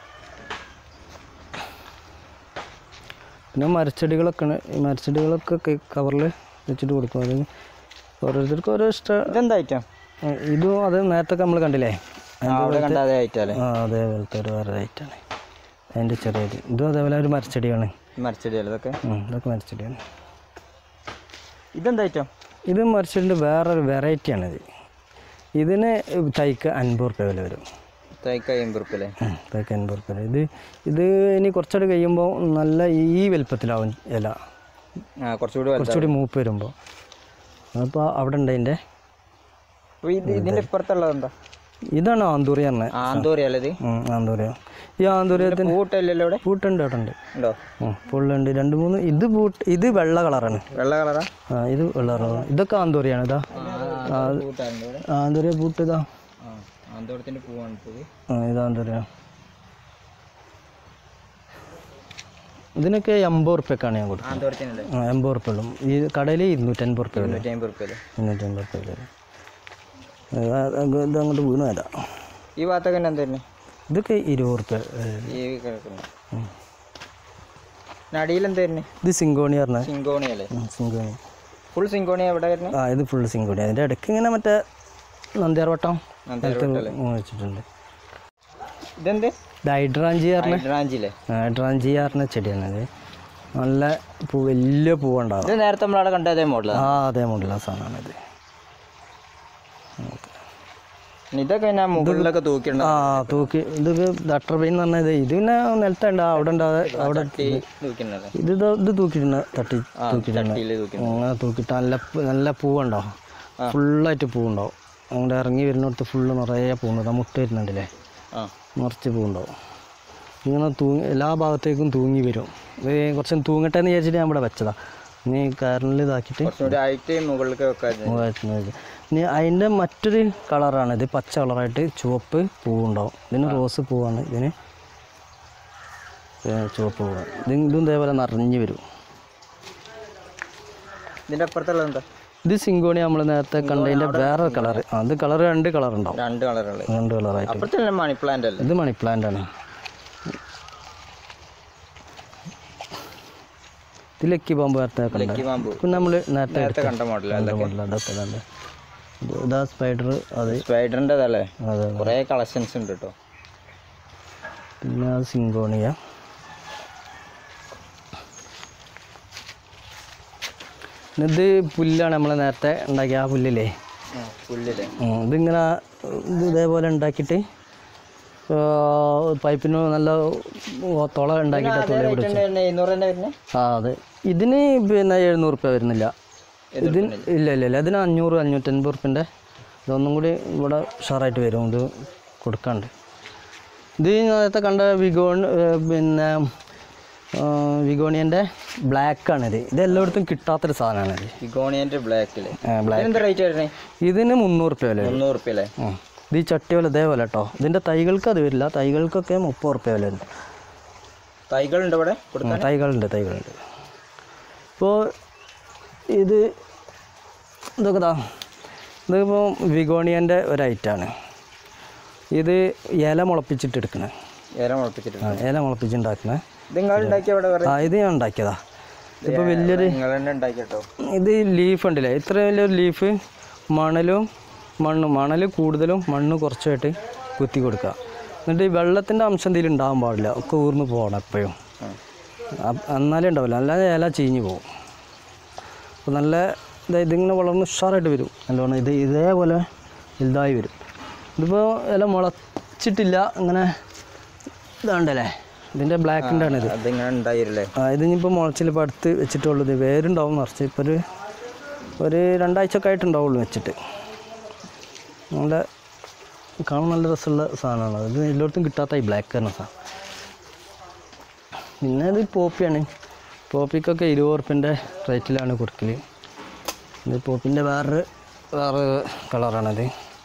Speaker 2: പിന്നെ മരച്ചെടികളൊക്കെ ഉണ്ട് ഈ മരച്ചെടികളൊക്കെ കവറിൽ വെച്ചിട്ട് കൊടുക്കും അത് ഓരോരുത്തർക്കും ഓരോ ഇഷ്ടം
Speaker 1: ഇതെന്താ ഐറ്റം
Speaker 2: ഇതും അത് നേരത്തെ നമ്മൾ കണ്ടില്ലേ
Speaker 1: അവിടെ കണ്ട അതേ ഐറ്റല്ലേ
Speaker 2: ആ അതേപോലത്തെ ഒരു വേറെ ഐറ്റാണ് അതിൻ്റെ ചെറിയത് ഇതും അതേപോലെ ഒരു മരച്ചെടിയാണ്
Speaker 1: മരച്ചെടിയല്ലേ ഇതൊക്കെ
Speaker 2: ഉം, ഇതൊക്കെ മരച്ചെടിയാണ്
Speaker 1: ഇതെന്താ ഐറ്റം
Speaker 2: ഇത് മരച്ചെടിൻ്റെ വേറൊരു വെറൈറ്റിയാണിത് ഇതിന് തൈക്ക് അൻപത് റുപ്യ വില വരും
Speaker 1: തൈക്ക അമ്പത് റുപ്യല്ലേ
Speaker 2: ഉം, തൈക്ക് അൻപത് റുപ്യ വില ഇത് ഇത് ഇനി കുറച്ചുകൂടി കഴിയുമ്പോൾ നല്ല ഈ വലുപ്പത്തിലാവും ഇല
Speaker 1: ആ കുറച്ചുകൂടി വലുതാ
Speaker 2: കുറച്ചുകൂടി മൂപ്പ് വരുമ്പോൾ അപ്പോൾ അവിടെ ഉണ്ട് അതിൻ്റെ
Speaker 1: അപ്പോൾ ഇത് ഇതിൻ്റെ ഇപ്പുറത്തുള്ളത് എന്താ
Speaker 2: ഇതാണ് ആന്തൂറി പറഞ്ഞത്
Speaker 1: ആന്തോറിയല്ലേ ഇത്
Speaker 2: ഉം, ആന്തൂറിയ ഈ ആന്തൂര്യത്തിന്
Speaker 1: പൂട്ടല്ലല്ലോ ഇവിടെ
Speaker 2: പൂട്ടുണ്ട് അവിടെ ഉണ്ട്
Speaker 1: ഉണ്ടോ
Speaker 2: ഉം, പുള്ളുണ്ട് രണ്ട് മൂന്ന് ഇത് പൂട്ട് ഇത് വെള്ള കളറാണ്
Speaker 1: വെള്ള കളറാ
Speaker 2: ആ ഇത് വെള്ള കളറാണ് ഇതൊക്കെ ആന്തൂറിയാണ് ഇതാ
Speaker 1: പൂട്ടാണ് ഇവിടെ
Speaker 2: ആന്തൂരിയ പൂട്ട് ഇതാ
Speaker 1: ആ ആന്തോരത്തിൻ്റെ പൂവാണ് ഇത്
Speaker 2: ആ ഇത് ആന്തൂരിയ ഇതിനൊക്കെ എൺപത് റുപ്യക്കാണ് ഞാൻ കൊടുക്കുന്നത്
Speaker 1: ആന്തോരത്തിനുണ്ട്
Speaker 2: ആ എൺപത് റുപ്യ ഉള്ളൂ ഈ കടയിൽ ഇരുന്നൂറ്റൻപത് റുപ്യ വില
Speaker 1: നൂറ്റി അമ്പത് റുപ്യല്ലേ
Speaker 2: ഇരുന്നൂറ്റൻപത് റുപ്യ വില ഇത് അങ്ങ് ഇത് അങ്ങോട്ട് വീണു വരാം
Speaker 1: ഈ ഭാഗത്തൊക്കെ തന്നെ എന്താ തന്നെ
Speaker 2: ഇതൊക്കെ ഇരുപത് റുപ്യ
Speaker 1: ഈ കിടക്കുന്നു അടിയിൽ എന്താ തന്നെ
Speaker 2: ഇത് സിങ്കോണി പറഞ്ഞ
Speaker 1: സിങ്കോണിയല്ലേ
Speaker 2: സിങ്കോണി
Speaker 1: ഫുൾ സിങ്കോണി എവിടെ വരുന്നത്
Speaker 2: ആ ഇത് ഫുള്ള് സിങ്കോണി അതിൻ്റെ ഇടയ്ക്ക് ഇങ്ങനെ മറ്റേ നന്ദിയാർവട്ടം
Speaker 1: നന്ദിയാർവട്ടല്ലേ?
Speaker 2: വെച്ചിട്ടുണ്ട്
Speaker 1: ഇതെന്ത്
Speaker 2: ഇത് ഹൈഡ്രാഞ്ചി പറഞ്ഞ
Speaker 1: ഹൈഡ്രാഞ്ചില്ലേ
Speaker 2: ഹൈഡ്രാഞ്ചി പറഞ്ഞ ചെടിയാണ് ഇത് നല്ല പൂ വലിയ പൂവുണ്ടാവും
Speaker 1: ഇത് നേരത്തെ നമ്മളവിടെ കണ്ട അതേ മോഡലാണ്
Speaker 2: ആ അതേ മോഡല സാധനമാണ് ഇത്
Speaker 1: ഇതൊക്കെ പിന്നെ മുകളിലൊക്കെ തൂക്കിയിട്ടുണ്ട്
Speaker 2: ആ തൂക്കി ഇതൊക്കെ ഡട്ടർ പെയിൻ എന്ന് പറഞ്ഞത് ഇത് പിന്നെ നിലത്തുണ്ട് അവിടെ ഉണ്ട് അത് അവിടെ
Speaker 1: തൂക്കിയിട്ടുണ്ടല്ലേ
Speaker 2: ഇത് ദാ ഇത് തൂക്കിയിട്ടുണ്ട് തട്ടി തൂക്കിയിട്ടുണ്ട്
Speaker 1: ചട്ടിയിൽ തൂക്കി
Speaker 2: അങ്ങനെ തൂക്കിയിട്ട് നല്ല പൂ- നല്ല പൂവുണ്ടാവും ഫുള്ളായിട്ട് പൂവുണ്ടാവും അങ്ങോട്ട് ഇറങ്ങി വരുന്നിടത്ത് ഫുള്ള് നിറയെ പൂവുണ്ടാവും മുട്ട വരുന്നുണ്ടല്ലേ
Speaker 1: ആ
Speaker 2: നിറച്ച് പൂവുണ്ടാവും ഇങ്ങനെ തൂങ്ങി എല്ലാ ഭാഗത്തേക്കും തൂങ്ങി വരും ഇത് കുറച്ച് തൂങ്ങട്ടെ എന്ന് വിചാരിച്ചിട്ട് ഞാൻ ഇവിടെ വെച്ചതാ ഇനി കയറിൽ ഇതാക്കിയിട്ട്
Speaker 1: കുറച്ചുകൂടി ആയിട്ട് മുകളിലേക്ക് വെക്കാൻ
Speaker 2: വെക്കുന്നത് ഇനി അതിൻ്റെ മറ്റൊരു കളറാണ് ഇത് പച്ച കളറായിട്ട് ചുവപ്പ് പൂവുണ്ടാവും ഇതിന് റോസ് പൂവാണ് ഇതിന് ഏ, ചുവപ്പ് പൂവാണ് ഇത് ഇതും ഇതേപോലെ നിറഞ്ഞു വരും
Speaker 1: ഇതിന്റെ അപ്പുറത്തുള്ളത് എന്താ
Speaker 2: ഇത് സിങ്കോണി നമ്മൾ നേരത്തെ കണ്ടതിൻ്റെ വേറെ കളർ അത് കളർ രണ്ട് കളർ ഉണ്ടാവും
Speaker 1: രണ്ട് കളറുള്ളത്
Speaker 2: രണ്ട് കളറായിട്ട്
Speaker 1: അപ്പുറത്തല്ലേ മണി പ്ലാന്റ് അല്ലേ
Speaker 2: ഇത് മണി പ്ലാന്റ് ആണ് ഇത് ലക്കി പാമ്പ് നേരത്തെ കണ്ടത്
Speaker 1: ലക്കി പാമ്പ്
Speaker 2: പിന്നെ നമ്മൾ നേരത്തെ
Speaker 1: നേരത്തെ കണ്ട മോഡൽ
Speaker 2: എടുത്ത model അതൊക്കെ ഇതുണ്ട്. ഇത് ഇതാ സ്പൈഡർ അത്
Speaker 1: സ്പൈഡറിൻ്റെതല്ലേ
Speaker 2: അതെ
Speaker 1: കുറേ കളക്ഷൻസ് ഉണ്ട് കേട്ടോ
Speaker 2: പിന്നെ അത് സിങ്കോണിയ പിന്നെ ഇത് പുല്ലാണ് നമ്മൾ നേരത്തെ ഉണ്ടാക്കിയ ആ പുല്ലില്ലേ
Speaker 1: പുല്ലില്ലേ
Speaker 2: ഉം, ഇതിങ്ങനെ ഇത് ഇതേപോലെ ഉണ്ടാക്കിയിട്ട് പൈപ്പിന് നല്ല തുള ഉണ്ടാക്കിയിട്ട് തുള പിടിച്ച്
Speaker 1: ഇരുന്നൂറ് തന്നെ വരുന്നത്
Speaker 2: ആ അതെ ഇതിന് പിന്നെ എഴുന്നൂറ് റുപ്യ വരുന്നില്ല ഇതിന് ഇല്ല ഇല്ല ഇല്ല ഇതിന് അഞ്ഞൂറ് അഞ്ഞൂറ്റൻപത് റുപ്യൻ്റെ ഇതൊന്നും കൂടി ഇവിടെ ഉഷാറായിട്ട് വരും ഇത് കൊടുക്കാണ്ട് ഇത് ഈ നേരത്തെ കണ്ട വിഗോൺ ഏ, പിന്നെ വിഗോണിയൻ്റെ ബ്ലാക്കാണിത് ഇത് എല്ലായിടത്തും കിട്ടാത്തൊരു സാധനമാണിത്
Speaker 1: ഇഗോണിയൻ്റെ ബ്ലാക്കില്
Speaker 2: ബ്ലാക്ക്
Speaker 1: എന്താ റേറ്റ് വരുന്നത്
Speaker 2: ഇതിന് മുന്നൂറ് റുപ്യ വില വരും
Speaker 1: മുന്നൂറ് റുപ്യ അല്ലേ
Speaker 2: ഉം. ഇത് ഈ ചട്ടി പോലെ ഇതേപോലെ കേട്ടോ ഇതിൻ്റെ തൈകൾക്ക് അത് വരില്ല തൈകൾക്കൊക്കെ മുപ്പത് റുപ്യ വില ഉണ്ട്
Speaker 1: തൈകളുണ്ട് ഇവിടെ കൊടുക്കാൻ
Speaker 2: ഉം, തൈകളുണ്ട് തൈകളുണ്ട് ഇപ്പോൾ ഇത് ഇതൊക്കെ ദാ ഇതിപ്പോൾ വിഗോണിയൻ്റെ ഒരു ഐറ്റാണ് ഇത് ഇല മുളപ്പിച്ചിട്ട് എടുക്കണേ
Speaker 1: ഏറെ മുളപ്പിച്ചിട്ടുണ്ട്
Speaker 2: ആ ഇല മുളപ്പിച്ചുണ്ടാക്കണേ
Speaker 1: ഇത് നിങ്ങൾ ഉണ്ടാക്കിയ ഇവിടെ
Speaker 2: ആ ഇത് ഞാൻ ഉണ്ടാക്കിയതാ ഇപ്പോൾ വലിയൊരു
Speaker 1: നിങ്ങൾ തന്നെ ഉണ്ടാക്കി കേട്ടോ
Speaker 2: ഇത് ലീഫ് ഉണ്ടല്ലേ ഇത്ര വലിയൊരു ലീഫ് മണലും മണ്ണ് മണൽ കൂടുതലും മണ്ണ് കുറച്ചായിട്ട് കുത്തി കൊടുക്കുക എന്നിട്ട് ഈ വെള്ളത്തിൻ്റെ അംശം എന്തെങ്കിലും ഉണ്ടാകാൻ പാടില്ല ഒക്കെ ഊർന്ന് പോകണം എപ്പോഴും അപ്പ- എന്നാലേ ഉണ്ടാവില്ല അല്ലാതെ ഇല ചീഞ്ഞ് പോകും അപ്പോൾ നല്ല ഇതാ ഇതിങ്ങനെ വളർന്ന് ഉഷാറായിട്ട് വരും നല്ലോണം ഇത് ഇതേപോലെ വലുതായി വരും ഇതിപ്പോൾ ഇല മുളച്ചിട്ടില്ല ഇങ്ങനെ ഇതാണ്ടല്ലേ ഇതിൻ്റെ ബ്ലാക്കിൻ്റെ ആണിത്
Speaker 1: അതിങ്ങനെ ഉണ്ടായിരുല്ലേ
Speaker 2: ആ ഇതിനിപ്പോൾ മുളച്ചിൽ ഇപ്പോൾ അടുത്ത് വെച്ചിട്ടുള്ളത് വേരുണ്ടാവും നിറച്ച് ഇപ്പോൾ ഒരു ഒരു രണ്ടാഴ്ച ഒക്കെ ആയിട്ടുണ്ടാവുള്ളൂ വെച്ചിട്ട് നല്ല കാണാൻ നല്ല രസമുള്ള സാധനമാണ് ഇത് എല്ലായിടത്തും കിട്ടാത്ത ഈ ബ്ലാക്ക് തന്നെ സാധനം പിന്നെ ഇത് പോപ്പിയാണ് പോപ്പിക്കൊക്കെ ഇരുപത് ഉറുപ്പിൻ്റെ റേറ്റിലാണ് കൊടുക്കൽ ഇത് പോപ്പിൻ്റെ വേറൊരു വേറെ കളറാണത്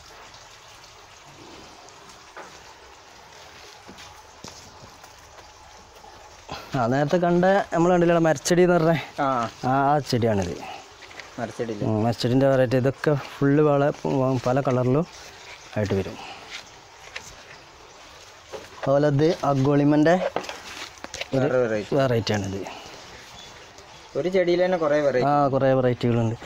Speaker 2: ആ നേരത്തെ കണ്ട നമ്മൾ കണ്ടില്ല മരച്ചെടി എന്ന് പറഞ്ഞ
Speaker 1: ആ
Speaker 2: ആ ആ ചെടിയാണിത്
Speaker 1: മരച്ചെടിയില്ലേ
Speaker 2: ഉം, മരച്ചെടിൻ്റെ വെറൈറ്റി ഇതൊക്കെ ഫുള്ള് വള പല കളറിലും ആയിട്ട് വരും അതുപോലെ ഇത് അഗോളിമൻ്റെ
Speaker 1: വേറെ വെറൈറ്റി
Speaker 2: വെറൈറ്റി ആണിത്
Speaker 1: ഒരു ചെടിയിൽ തന്നെ കുറേ വെറൈറ്റി
Speaker 2: ആ കുറേ വെറൈറ്റികളുണ്ട്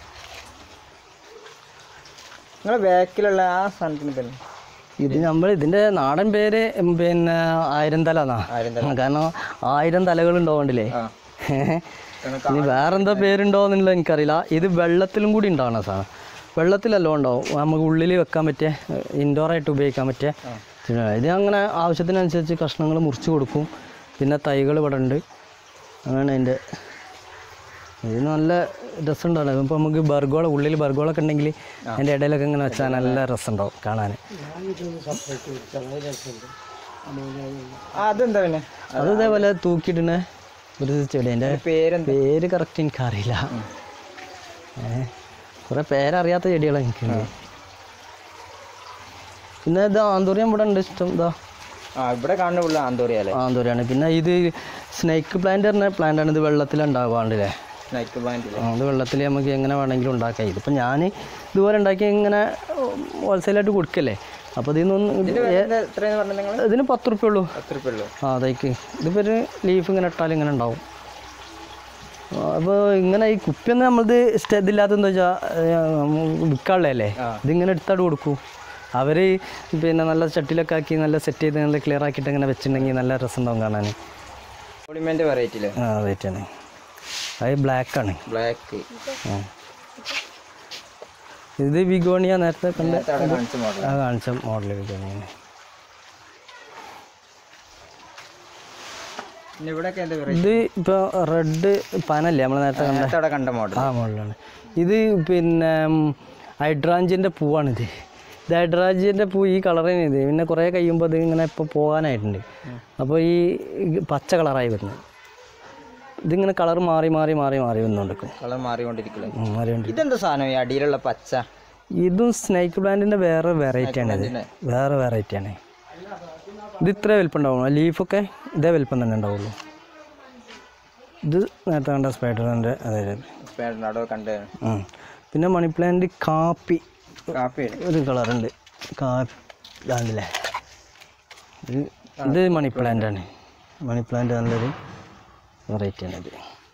Speaker 1: നിങ്ങളെ ബാക്കിലുള്ള ആ സാധനത്തിന് പിന്നെ
Speaker 2: ഇത് നമ്മൾ ഇതിൻ്റെ നാടൻ പേര് ഉം, പിന്നെ ആയിരം തല എന്നാ
Speaker 1: ആയിരം
Speaker 2: കാരണം ആയിരം തലകൾ ഉണ്ടാവണ്ടില്ലേ
Speaker 1: ആ
Speaker 2: ഇനി വേറെന്താ പേരുണ്ടോ എന്നുള്ളത് എനിക്കറിയില്ല ഇത് വെള്ളത്തിലും കൂടി ഉണ്ടാവണ സാധനം വെള്ളത്തിലെല്ലാം ഉണ്ടാവും നമുക്ക് ഉള്ളിൽ വെക്കാൻ പറ്റിയ ഇൻഡോറായിട്ട് ഉപയോഗിക്കാൻ പറ്റിയ ചെടികളാണ്. ഇത് അങ്ങനെ ആവശ്യത്തിനനുസരിച്ച് കഷ്ണങ്ങൾ മുറിച്ച് കൊടുക്കും പിന്നെ തൈകൾ ഇവിടെ ഉണ്ട് അങ്ങനെ അതിൻ്റെ ഇത് നല്ല രസമുണ്ടാണ് ഇപ്പോൾ നമുക്ക് ബർഗോള ഉള്ളിൽ ബർഗോളൊക്കെ ഉണ്ടെങ്കിൽ അതിൻ്റെ ഇടയിലൊക്കെ ഇങ്ങനെ വെച്ചാൽ നല്ല രസമുണ്ടാവും കാണാൻ
Speaker 1: ആ, അതെന്താ പിന്നെ
Speaker 2: അത് ഇതേപോലെ തൂക്കിയിടുന്ന ഒരു ചെടി അതിൻ്റെ
Speaker 1: പേരെന്താ
Speaker 2: പേര് കറക്റ്റ് എനിക്കറിയില്ല ഏ കുറേ പേരറിയാത്ത ചെടികളാണ് എനിക്ക് പിന്നെ ഇത് ആന്തൂറിയം ഇവിടെ ഉണ്ട് ഇഷ്ടം ഇതാ
Speaker 1: ആ ഇവിടെ കാണുന്ന പുള്ള ആന്തോറിയല്ലേ
Speaker 2: ആന്തൂറിയാണ് പിന്നെ ഇത് സ്നേക്ക് പ്ലാന്റ് പറഞ്ഞ പ്ലാന്റാണ് ഇത് വെള്ളത്തിലുണ്ടാവാണ്ടില്ലേ
Speaker 1: നൈറ്റ് പ്ലാന്റില്ലേ
Speaker 2: ആ, അത് വെള്ളത്തിൽ നമുക്ക് എങ്ങനെ വേണമെങ്കിലും ഉണ്ടാക്കാം ഇതിപ്പോൾ ഞാൻ ഇതുപോലെ ഉണ്ടാക്കി ഇങ്ങനെ ഹോൾസെയിലായിട്ട് കൊടുക്കല്ലേ അപ്പോൾ ഇതിൽ നിന്നൊന്നും ഇത്
Speaker 1: എന്താ എത്രയെന്ന് പറഞ്ഞത് നിങ്ങൾ
Speaker 2: ഇതിന് പത്ത് റുപ്യ ഉള്ളൂ
Speaker 1: പത്ത് റുപ്യ ഉള്ളൂ
Speaker 2: ആ അതേക്ക് ഇതിപ്പോൾ ഒരു ലീഫ് ഇങ്ങനെ ഇട്ടാൽ ഇങ്ങനെ ഉണ്ടാവും അപ്പോൾ ഇങ്ങനെ ഈ കുപ്പിയൊന്നും നമ്മളത് ഇഷ്ട ഇതില്ലാത്ത എന്താ വെച്ചാൽ വിൽക്കാനുള്ളതല്ലേ
Speaker 1: ആ.
Speaker 2: ഇതിങ്ങനെ എടുത്താട് കൊടുക്കൂ അവർ പിന്നെ നല്ല ചട്ടിലൊക്കെ ആക്കി നല്ല സെറ്റ് ചെയ്ത് നല്ല ക്ലിയർ ആക്കിയിട്ട് ഇങ്ങനെ വെച്ചിട്ടുണ്ടെങ്കിൽ നല്ല രസമുണ്ടാവും കാണാൻ
Speaker 1: കോളിമെന്റ് വെറൈറ്റി അല്ലേ
Speaker 2: ആ റേറ്റാണ് അത് ബ്ലാക്കാണ്
Speaker 1: ബ്ലാക്ക്
Speaker 2: ഇത് വിഗോണിയ നേരത്തെ കണ്ട
Speaker 1: അവിടെ കാണിച്ച മോഡൽ
Speaker 2: ആ കാണിച്ച മോഡൽ വിഗോണിയാണ്
Speaker 1: പിന്നെ ഇവിടെയൊക്കെ എന്താ വെറൈറ്റി
Speaker 2: ഇത് ഇപ്പോൾ റെഡ് പനല്ലേ നമ്മൾ നേരത്തെ കണ്ട
Speaker 1: നേരത്തെ അവിടെ കണ്ട മോഡൽ
Speaker 2: ആ മുകളിലാണ് ഇത് പിന്നെ ഹൈഡ്രാഞ്ചിൻ്റെ പൂവാണിത് ഇത് ഹൈഡ്രാഞ്ചിൻ്റെ പൂ ഈ കളറിന് ഇത് പിന്നെ കുറേ കഴിയുമ്പോൾ അത് ഇങ്ങനെ ഇപ്പോൾ പോകാനായിട്ടുണ്ട് അപ്പോൾ ഈ പച്ച കളറായി വരുന്നത് ഇതിങ്ങനെ കളർ മാറി മാറി മാറി മാറി വന്നുകൊണ്ടിരിക്കും
Speaker 1: കളർ മാറിക്കൊണ്ടിരിക്കലേ
Speaker 2: ഉം, മാറിക്കൊണ്ട്
Speaker 1: ഇതെന്താ സാധനം ഈ അടിയിലുള്ള പച്ച
Speaker 2: ഇതും സ്നേക്ക് പ്ലാന്റിൻ്റെ വേറെ വെറൈറ്റി ആണ് ഇത്
Speaker 1: ഇതിന്റെ
Speaker 2: വേറെ വെറൈറ്റി ആണ് ഇത് ഇത്ര വലിപ്പം ഉണ്ടാവും ലീഫൊക്കെ ഇതേ വലിപ്പം തന്നെ ഉണ്ടാവുള്ളൂ ഇത് നേരത്തെ കണ്ട സ്പൈഡറിൻ്റെ അതായത്
Speaker 1: പേരുടെ അവിടെ കണ്ട്
Speaker 2: ഉം. പിന്നെ മണി പ്ലാന്റ് കാപ്പി
Speaker 1: കാപ്പി
Speaker 2: ഒരു കളറുണ്ട് കാപ്പി ഇതാണ്ടല്ലേ ഇത് ഇത് മണി പ്ലാന്റ് ആണ് മണി പ്ലാന്റ് നല്ലൊരു വെറൈറ്റി ആണ് ഇത്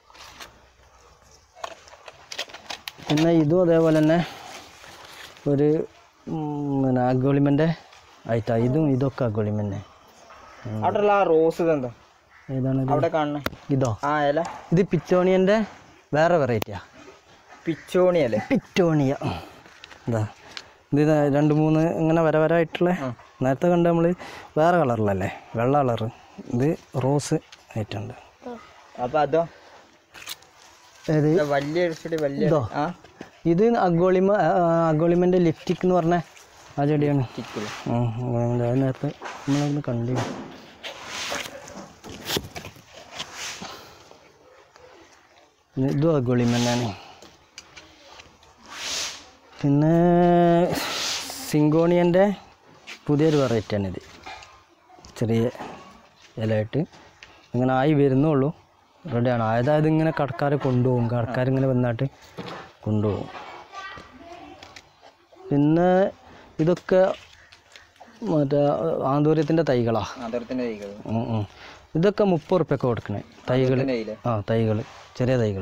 Speaker 2: പിന്നെ ഇതും അതേപോലെ തന്നെ ഒരു ഉം, പിന്നെ അഗോളിമൻ്റെ ആയിട്ടാ ഇതും ഇതൊക്കെ അഗോളിമന്നെ
Speaker 1: അവിടെയുള്ള ആ റോസ് ഇതെന്താ
Speaker 2: ഏതാണ് ഇത്?
Speaker 1: അവിടെ കാണുന്ന
Speaker 2: ഇതോ
Speaker 1: ആ ഇല
Speaker 2: ഇത് പിച്ചോണിയൻ്റെ വേറെ വെറൈറ്റിയാ
Speaker 1: പിച്ചോണി അല്ലേ
Speaker 2: പിറ്റോണിയ എന്താ ഇത് ഇതാ രണ്ട് മൂന്ന് ഇങ്ങനെ വര വരായിട്ടുള്ള നേരത്തെ കണ്ട നമ്മൾ വേറെ കളറിലല്ലേ വെള്ള കളറ് ഇത് റോസ് ആയിട്ടുണ്ട്
Speaker 1: അപ്പൊ അതോ
Speaker 2: ഏത്
Speaker 1: ഇത് വലിയ ചെടി വലിയ
Speaker 2: ഇതോ?
Speaker 1: ആ
Speaker 2: ഇത് അഗോളിമ അഗോളിമൻ്റെ ലിപ്റ്റിക് എന്ന് പറഞ്ഞ ആ ചെടിയാണ്
Speaker 1: ചിക്കില്
Speaker 2: ഉം, അഗോളിമൻ്റെ അത് നേരത്തെ നമ്മളൊന്ന് കണ്ടു പിന്നെ ഇതും അഗോളിമന്നാണ് പിന്നെ സിങ്കോണിയൻ്റെ പുതിയൊരു വെറൈറ്റിയാണിത് ചെറിയ ഇലയായിട്ട് ഇങ്ങനെ ആയി വരുന്നുള്ളൂ റെഡിയാണ് അതായത് ഇങ്ങനെ കടക്കാർ കൊണ്ടുപോകും കടക്കാരിങ്ങനെ വന്നിട്ട് കൊണ്ടുപോകും പിന്നെ ഇതൊക്കെ മറ്റേ ആന്തൂര്യത്തിൻ്റെ തൈകളാണ്
Speaker 1: അതരത്തിന്റെ തൈകൾ
Speaker 2: ഉം, ഉം. ഇതൊക്കെ മുപ്പത് ഉറുപ്പ്യൊക്കെ കൊടുക്കണേ തൈകൾ
Speaker 1: തൈയില്
Speaker 2: ആ തൈകൾ ചെറിയ തൈകൾ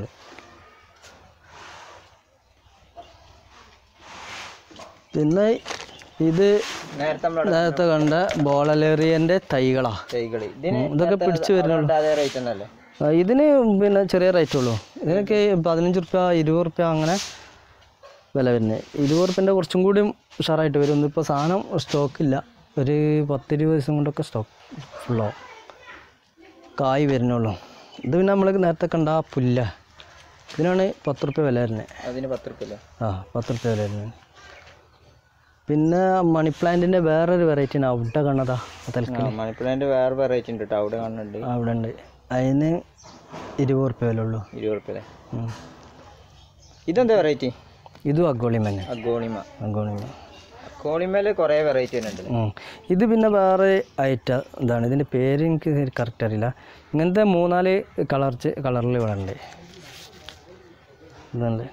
Speaker 2: പിന്നെ ഇത്
Speaker 1: നേരത്തെ നമ്മൾ
Speaker 2: നേരത്തെ കണ്ട ബോളലേറിയൻ്റെ തൈകളാ
Speaker 1: തൈകൾ ഇതിന്
Speaker 2: ഇതൊക്കെ പിടിച്ചു വരുന്നുള്ളൂ
Speaker 1: അതേ റേറ്റ് തന്നെയല്ലേ
Speaker 2: ആ, ഇതിന് പിന്നെ ചെറിയ റേറ്റ് ഉള്ളൂ ഇതിനൊക്കെ പതിനഞ്ച് റുപ്യ ഇരുപത് റുപ്യ അങ്ങനെ വില വരുന്നത് ഇരുപത് റുപ്യൻ്റെ കുറച്ചും കൂടി ഉഷാറായിട്ട് വരും ഇന്നിപ്പോൾ സാധനം സ്റ്റോക്ക് ഇല്ല ഒരു പത്തിരുപത് ദിവസം കൊണ്ടൊക്കെ സ്റ്റോക്ക് ഫുള്ളാവും കായ് വരുന്നുള്ളൂ ഇത് പിന്നെ നമ്മൾ നേരത്തെ കണ്ട ആ പുല്ല ഇതിനാണ് പത്ത് റുപ്യ വില വരുന്നത്
Speaker 1: അതിന് പത്ത് റുപ്യ അല്ലേ
Speaker 2: ആ പത്ത് റുപ്യ വില വരുന്നത് പിന്നെ മണി പ്ലാന്റിൻ്റെ വേറൊരു വെറൈറ്റി ആണ് അവിടെ കണ്ടതാ തൽക്കാലം
Speaker 1: മണിപ്പുഴേൻ്റെ വേറെ വെറൈറ്റി ഉണ്ട് കേട്ടോ അവിടെ കാണുന്നുണ്ട്
Speaker 2: അവിടെ ഉണ്ട് അതിന് ഇരുപത് റുപ്യ വില ഉള്ളൂ
Speaker 1: ഇരുപത് റുപ്യ അല്ലേ
Speaker 2: ഉം.
Speaker 1: ഇതെന്താ വെറൈറ്റി
Speaker 2: ഇതും അഗോളിമ തന്നെ
Speaker 1: അഗോണിമ
Speaker 2: അഗോളിമ
Speaker 1: അഗോണിമയിൽ കുറേ വെറൈറ്റി വരുന്നുണ്ട്
Speaker 2: ഉം. ഇത് പിന്നെ വേറെ ഐറ്റം ഇതാണ് ഇതിൻ്റെ പേര് എനിക്ക് കറക്റ്റ് അറിയില്ല ഇങ്ങനത്തെ മൂന്നാല് കളർ കളറിൽ ഇവിടെ ഉണ്ട് ഇതുണ്ട്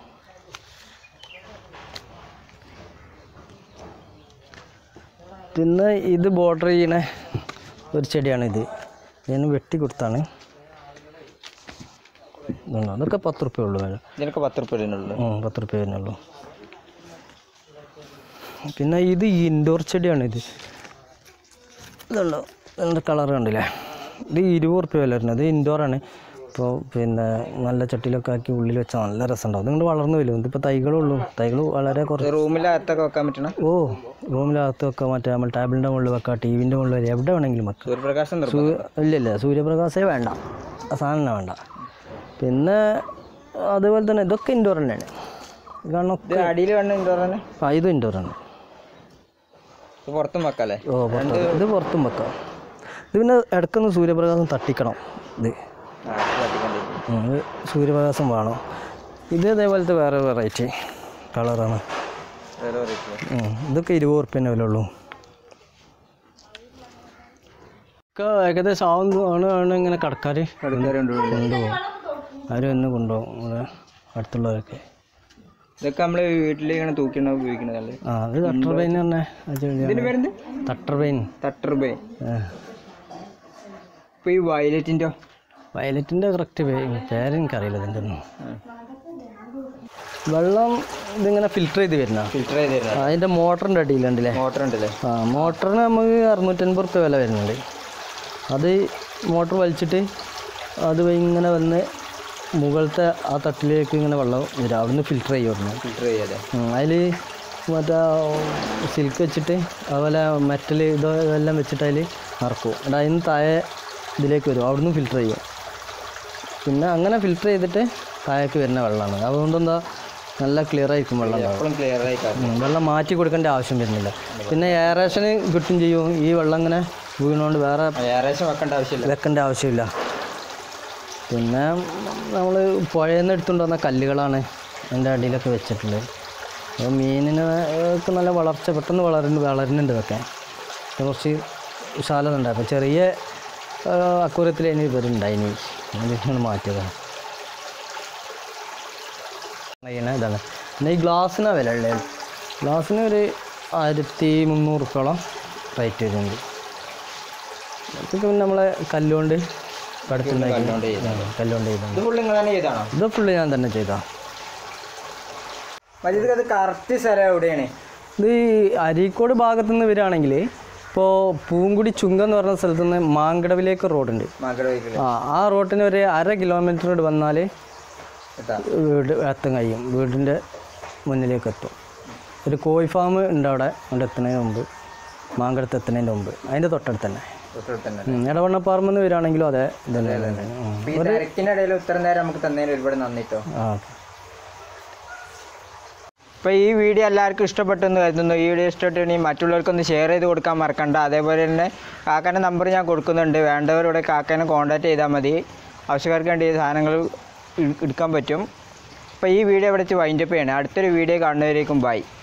Speaker 2: പിന്നെ ഇത് ബോർഡർ ചെയ്യണ ഒരു ചെടിയാണ് ഇത് ഇതിന് വെട്ടി കൊടുത്താണ് ഇതുണ്ടോ അതൊക്കെ പത്ത് റുപ്യ ഉള്ളൂ വില
Speaker 1: ഇതിനൊക്കെ പത്ത് റുപ്യ വരുന്നുള്ളൂ
Speaker 2: ഉം, പത്ത് റുപ്യ വരുന്നുള്ളൂ പിന്നെ ഇത് ഇൻഡോർ ചെടിയാണ് ഇത് ഇതുണ്ടോ ഇതിൻ്റെ കളർ കണ്ടില്ലേ ഇത് ഇരുപത് റുപ്യ വില വരുന്നത് ഇത് ഇൻഡോറാണ് ഇപ്പോൾ പിന്നെ നല്ല ചട്ടിയിലൊക്കെ ആക്കി ഉള്ളിൽ വെച്ചാൽ നല്ല രസമുണ്ടാവും നിങ്ങൾ വളർന്നു വരും ഇതിപ്പോൾ തൈകളുള്ളൂ തൈകൾ വളരെ കുറച്ച്
Speaker 1: റൂമിലകത്തൊക്കെ വെക്കാൻ പറ്റണ
Speaker 2: ഓ റൂമിനകത്ത് വെക്കാം മറ്റേ നമ്മൾ ടേബിളിൻ്റെ മുകളിൽ വെക്കാം ടി വിൻ്റെ മുകളിൽ വരെ എവിടെ വേണമെങ്കിലും വെക്കാം
Speaker 1: സൂര്യപ്രകാശം നിർബന്ധം
Speaker 2: സൂ- ഇല്ല ഇല്ല സൂര്യപ്രകാശമേ വേണ്ട ആ സാധനം തന്നെ വേണ്ട പിന്നെ അതുപോലെ തന്നെ ഇതൊക്കെ ഇൻഡോർ തന്നെയാണ് കാരണം
Speaker 1: ഇത് അടിയിൽ വേണ്ട എന്തോ തന്നെ
Speaker 2: ആ ഇത് ഇൻഡോറാണ്
Speaker 1: ഇത് പുറത്തും വെക്കാല്ലേ
Speaker 2: ഓ പുറത്ത് ഇത് പുറത്തും വെക്കാം ഇത് പിന്നെ ഇടയ്ക്കൊന്ന് സൂര്യപ്രകാശം തട്ടിക്കണം ഇത്
Speaker 1: ആ ഇത് കത്തിക്കൊണ്ടിരിക്കും.
Speaker 2: ഉം, ഇത് സൂര്യപ്രകാശം വേണം ഇത് അതേപോലത്തെ വേറെ വെറൈറ്റി കളറാണ്
Speaker 1: വേറെ variety.
Speaker 2: ഉം, ഇതൊക്കെ ഇരുപത് ഉറുപ്പ്യന്നെ വില ഉള്ളൂ ഒക്കെ ഏകദേശം ആവുന്ന ആണ് ആണ് ഇങ്ങനെ കടക്കാർ
Speaker 1: കടുക്കാരുണ്ട് ഉള്ളില്.
Speaker 2: കൊണ്ടുപോകും ആരും എന്ന് കൊണ്ടുപോകും ഇവിടെ അടുത്തുള്ളവരൊക്കെ
Speaker 1: ഇതൊക്കെ നമ്മൾ വീട്ടിൽ ഇങ്ങനെ തൂക്കിണ ഉപയോഗിക്കണതല്ലേ
Speaker 2: ആ അത് തട്ടർ പെയിൻ തന്നെ ആ ചെടിയാണ്.
Speaker 1: ഇതിന്റെ പേരെന്ത്
Speaker 2: തട്ടർ പെയിൻ
Speaker 1: തട്ട് രൂപ
Speaker 2: ആ.
Speaker 1: ഇപ്പൊ ഈ വയലറ്റിൻ്റെ
Speaker 2: വയലറ്റിൻ്റെ കറക്റ്റ് പേര് എനിക്കറിയില്ല ഇതിൻ്റെ ഒന്നും വെള്ളം ഇതിങ്ങനെ ഫിൽറ്റർ ചെയ്ത് വരുന്ന
Speaker 1: ഫിൽറ്റർ ചെയ്ത് തരുന്നത്
Speaker 2: അതിൻ്റെ മോട്ടറിൻ്റെ അടിയിലുണ്ടല്ലേ
Speaker 1: മോട്ടർ ഉണ്ടല്ലേ
Speaker 2: ആ മോട്ടറിന് നമുക്ക് അറുന്നൂറ്റൻപത് റുപ്യ വില വരുന്നുണ്ട് അത് മോട്ടർ വലിച്ചിട്ട് അത് ഇങ്ങനെ വന്ന് മുകളിലത്തെ ആ തട്ടിലേക്ക് ഇങ്ങനെ വെള്ളം വരും അവിടുന്ന് ഫിൽറ്റർ ചെയ്യുമായിരുന്നു
Speaker 1: ഫിൽറ്റർ ചെയ്യാതെ
Speaker 2: അതിൽ മറ്റേ സിൽക്ക് വെച്ചിട്ട് അതുപോലെ മെറ്റൽ ഇതോ ഇതെല്ലാം വെച്ചിട്ട് അതിൽ നിറക്കും എന്നിട്ട് അതിന് താഴെ ഇതിലേക്ക് വരും അവിടുന്ന് ഫിൽറ്റർ ചെയ്യും പിന്നെ അങ്ങനെ ഫിൽറ്റർ ചെയ്തിട്ട് താഴേക്ക് വരുന്ന വെള്ളമാണ് അതുകൊണ്ട് എന്താ നല്ല ക്ലിയർ ആയിരിക്കും വെള്ളം ഉണ്ടാവും
Speaker 1: എപ്പോഴും ക്ലിയർ ആയി കാണും
Speaker 2: ഉം, വെള്ളം മാറ്റി കൊടുക്കേണ്ട ആവശ്യം വരുന്നില്ല പിന്നെ എയറേഷന് കിട്ടും ചെയ്യും ഈ വെള്ളം ഇങ്ങനെ വീണുകൊണ്ട് വേറെ
Speaker 1: ഏകദേശം വെക്കേണ്ട ആവശ്യമില്ല
Speaker 2: വെക്കേണ്ട ആവശ്യമില്ല പിന്നെ നമ്മൾ പുഴയിൽ നിന്ന് എടുത്തുകൊണ്ട് വന്ന കല്ലുകളാണ് അതിൻ്റെ അടിയിലൊക്കെ വെച്ചിട്ടുള്ളത് അപ്പോൾ മീനിന് ഒക്കെ നല്ല വളർച്ച പെട്ടെന്ന് വളരുന്നു വളരുന്നുണ്ട് ഇതൊക്കെ ഇത് കുറച്ച് വിശാലത ഉണ്ട് അപ്പോൾ ചെറിയ അക്കൂരത്തിൽ ഇനി ഇവരുണ്ടായിനി അതിന് മാറ്റിയതാണ് ചെയ്യണ ഇതാണ് പിന്നെ ഈ ഗ്ലാസ്സിനാണ് വില ഉള്ളത് ഗ്ലാസ്സിന് ഒരു ആയിരത്തി മുന്നൂറ് റുപ്യോളം റേറ്റ് വരുന്നുണ്ട് ഇതൊക്കെ പിന്നെ നമ്മളെ കല്ലുകൊണ്ട് കടത്തുണ്ടാക്കി
Speaker 1: കല്ലുകൊണ്ട് ചെയ്തതാണ്.
Speaker 2: കല്ലുകൊണ്ട് ചെയ്താണ്
Speaker 1: ഇത് ഫുള്ള് നിങ്ങൾ തന്നെ ചെയ്താണോ
Speaker 2: ഇത് ഫുള്ള് ഞാൻ തന്നെ ചെയ്താ
Speaker 1: മജീദ് അത് കറക്റ്റ് സ്ഥലം എവിടെയാണ്
Speaker 2: ഇത് ഈ അരീക്കോട് ഭാഗത്തു നിന്ന് വരികയാണെങ്കിൽ ഇപ്പോൾ പൂങ്കുടി ചുങ്കം എന്ന് പറഞ്ഞ സ്ഥലത്ത് നിന്ന് മാങ്കടവിലേക്ക് റോഡുണ്ട്
Speaker 1: മകളുടെ വീട്ടിൽ
Speaker 2: ആ ആ റോഡിന് ഒരു അര കിലോമീറ്റർ കൂടി വന്നാൽ
Speaker 1: കേട്ടാ
Speaker 2: വീട് എത്താൻ കഴിയും വീടിൻ്റെ മുന്നിലേക്ക് എത്തും ഒരു കോഴി ഫാം ഉണ്ട് അവിടെ അവിടെ എത്തുന്നതിന് മുമ്പ് മാങ്കടത്ത് എത്തുന്നതിൻ്റെ മുമ്പ് അതിൻ്റെ തൊട്ടടുത്ത് തന്നെ
Speaker 1: തൊട്ടടുത്ത് തന്നെ
Speaker 2: ഉം, ഇടവണ്ണപ്പാറമ്പ് നിന്ന് വരികയാണെങ്കിലും അതെ ഇതന്നെ ഉം.
Speaker 1: അപ്പൊ ഈ തിരക്കിനിടയിൽ ഉത്തരം നേരം നമുക്ക് തന്നതിന് ഒരുപാട് നന്ദിട്ടോ
Speaker 2: ആ
Speaker 1: അപ്പോൾ ഈ വീഡിയോ എല്ലാവർക്കും ഇഷ്ടപ്പെട്ടെന്ന് കരുതുന്നു ഈ വീഡിയോ ഇഷ്ടപ്പെട്ടുണ്ടെങ്കിൽ മറ്റുള്ളവർക്കൊന്ന് ഷെയർ ചെയ്ത് കൊടുക്കാൻ മറക്കണ്ട അതേപോലെ തന്നെ കാക്കാൻ്റെ നമ്പർ ഞാൻ കൊടുക്കുന്നുണ്ട് വേണ്ടവരുടെ കാക്കാനെ കോൺടാക്ട് ചെയ്താൽ മതി ആവശ്യക്കാർക്ക് വേണ്ടി ഈ സാധനങ്ങൾ ഇ- എടുക്കാൻ പറ്റും അപ്പോൾ ഈ വീഡിയോ ഇവിടെ വെച്ച് വൈൻഡപ്പ് ചെയ്യണം അടുത്തൊരു വീഡിയോ കാണുന്നവരേക്കും ബൈ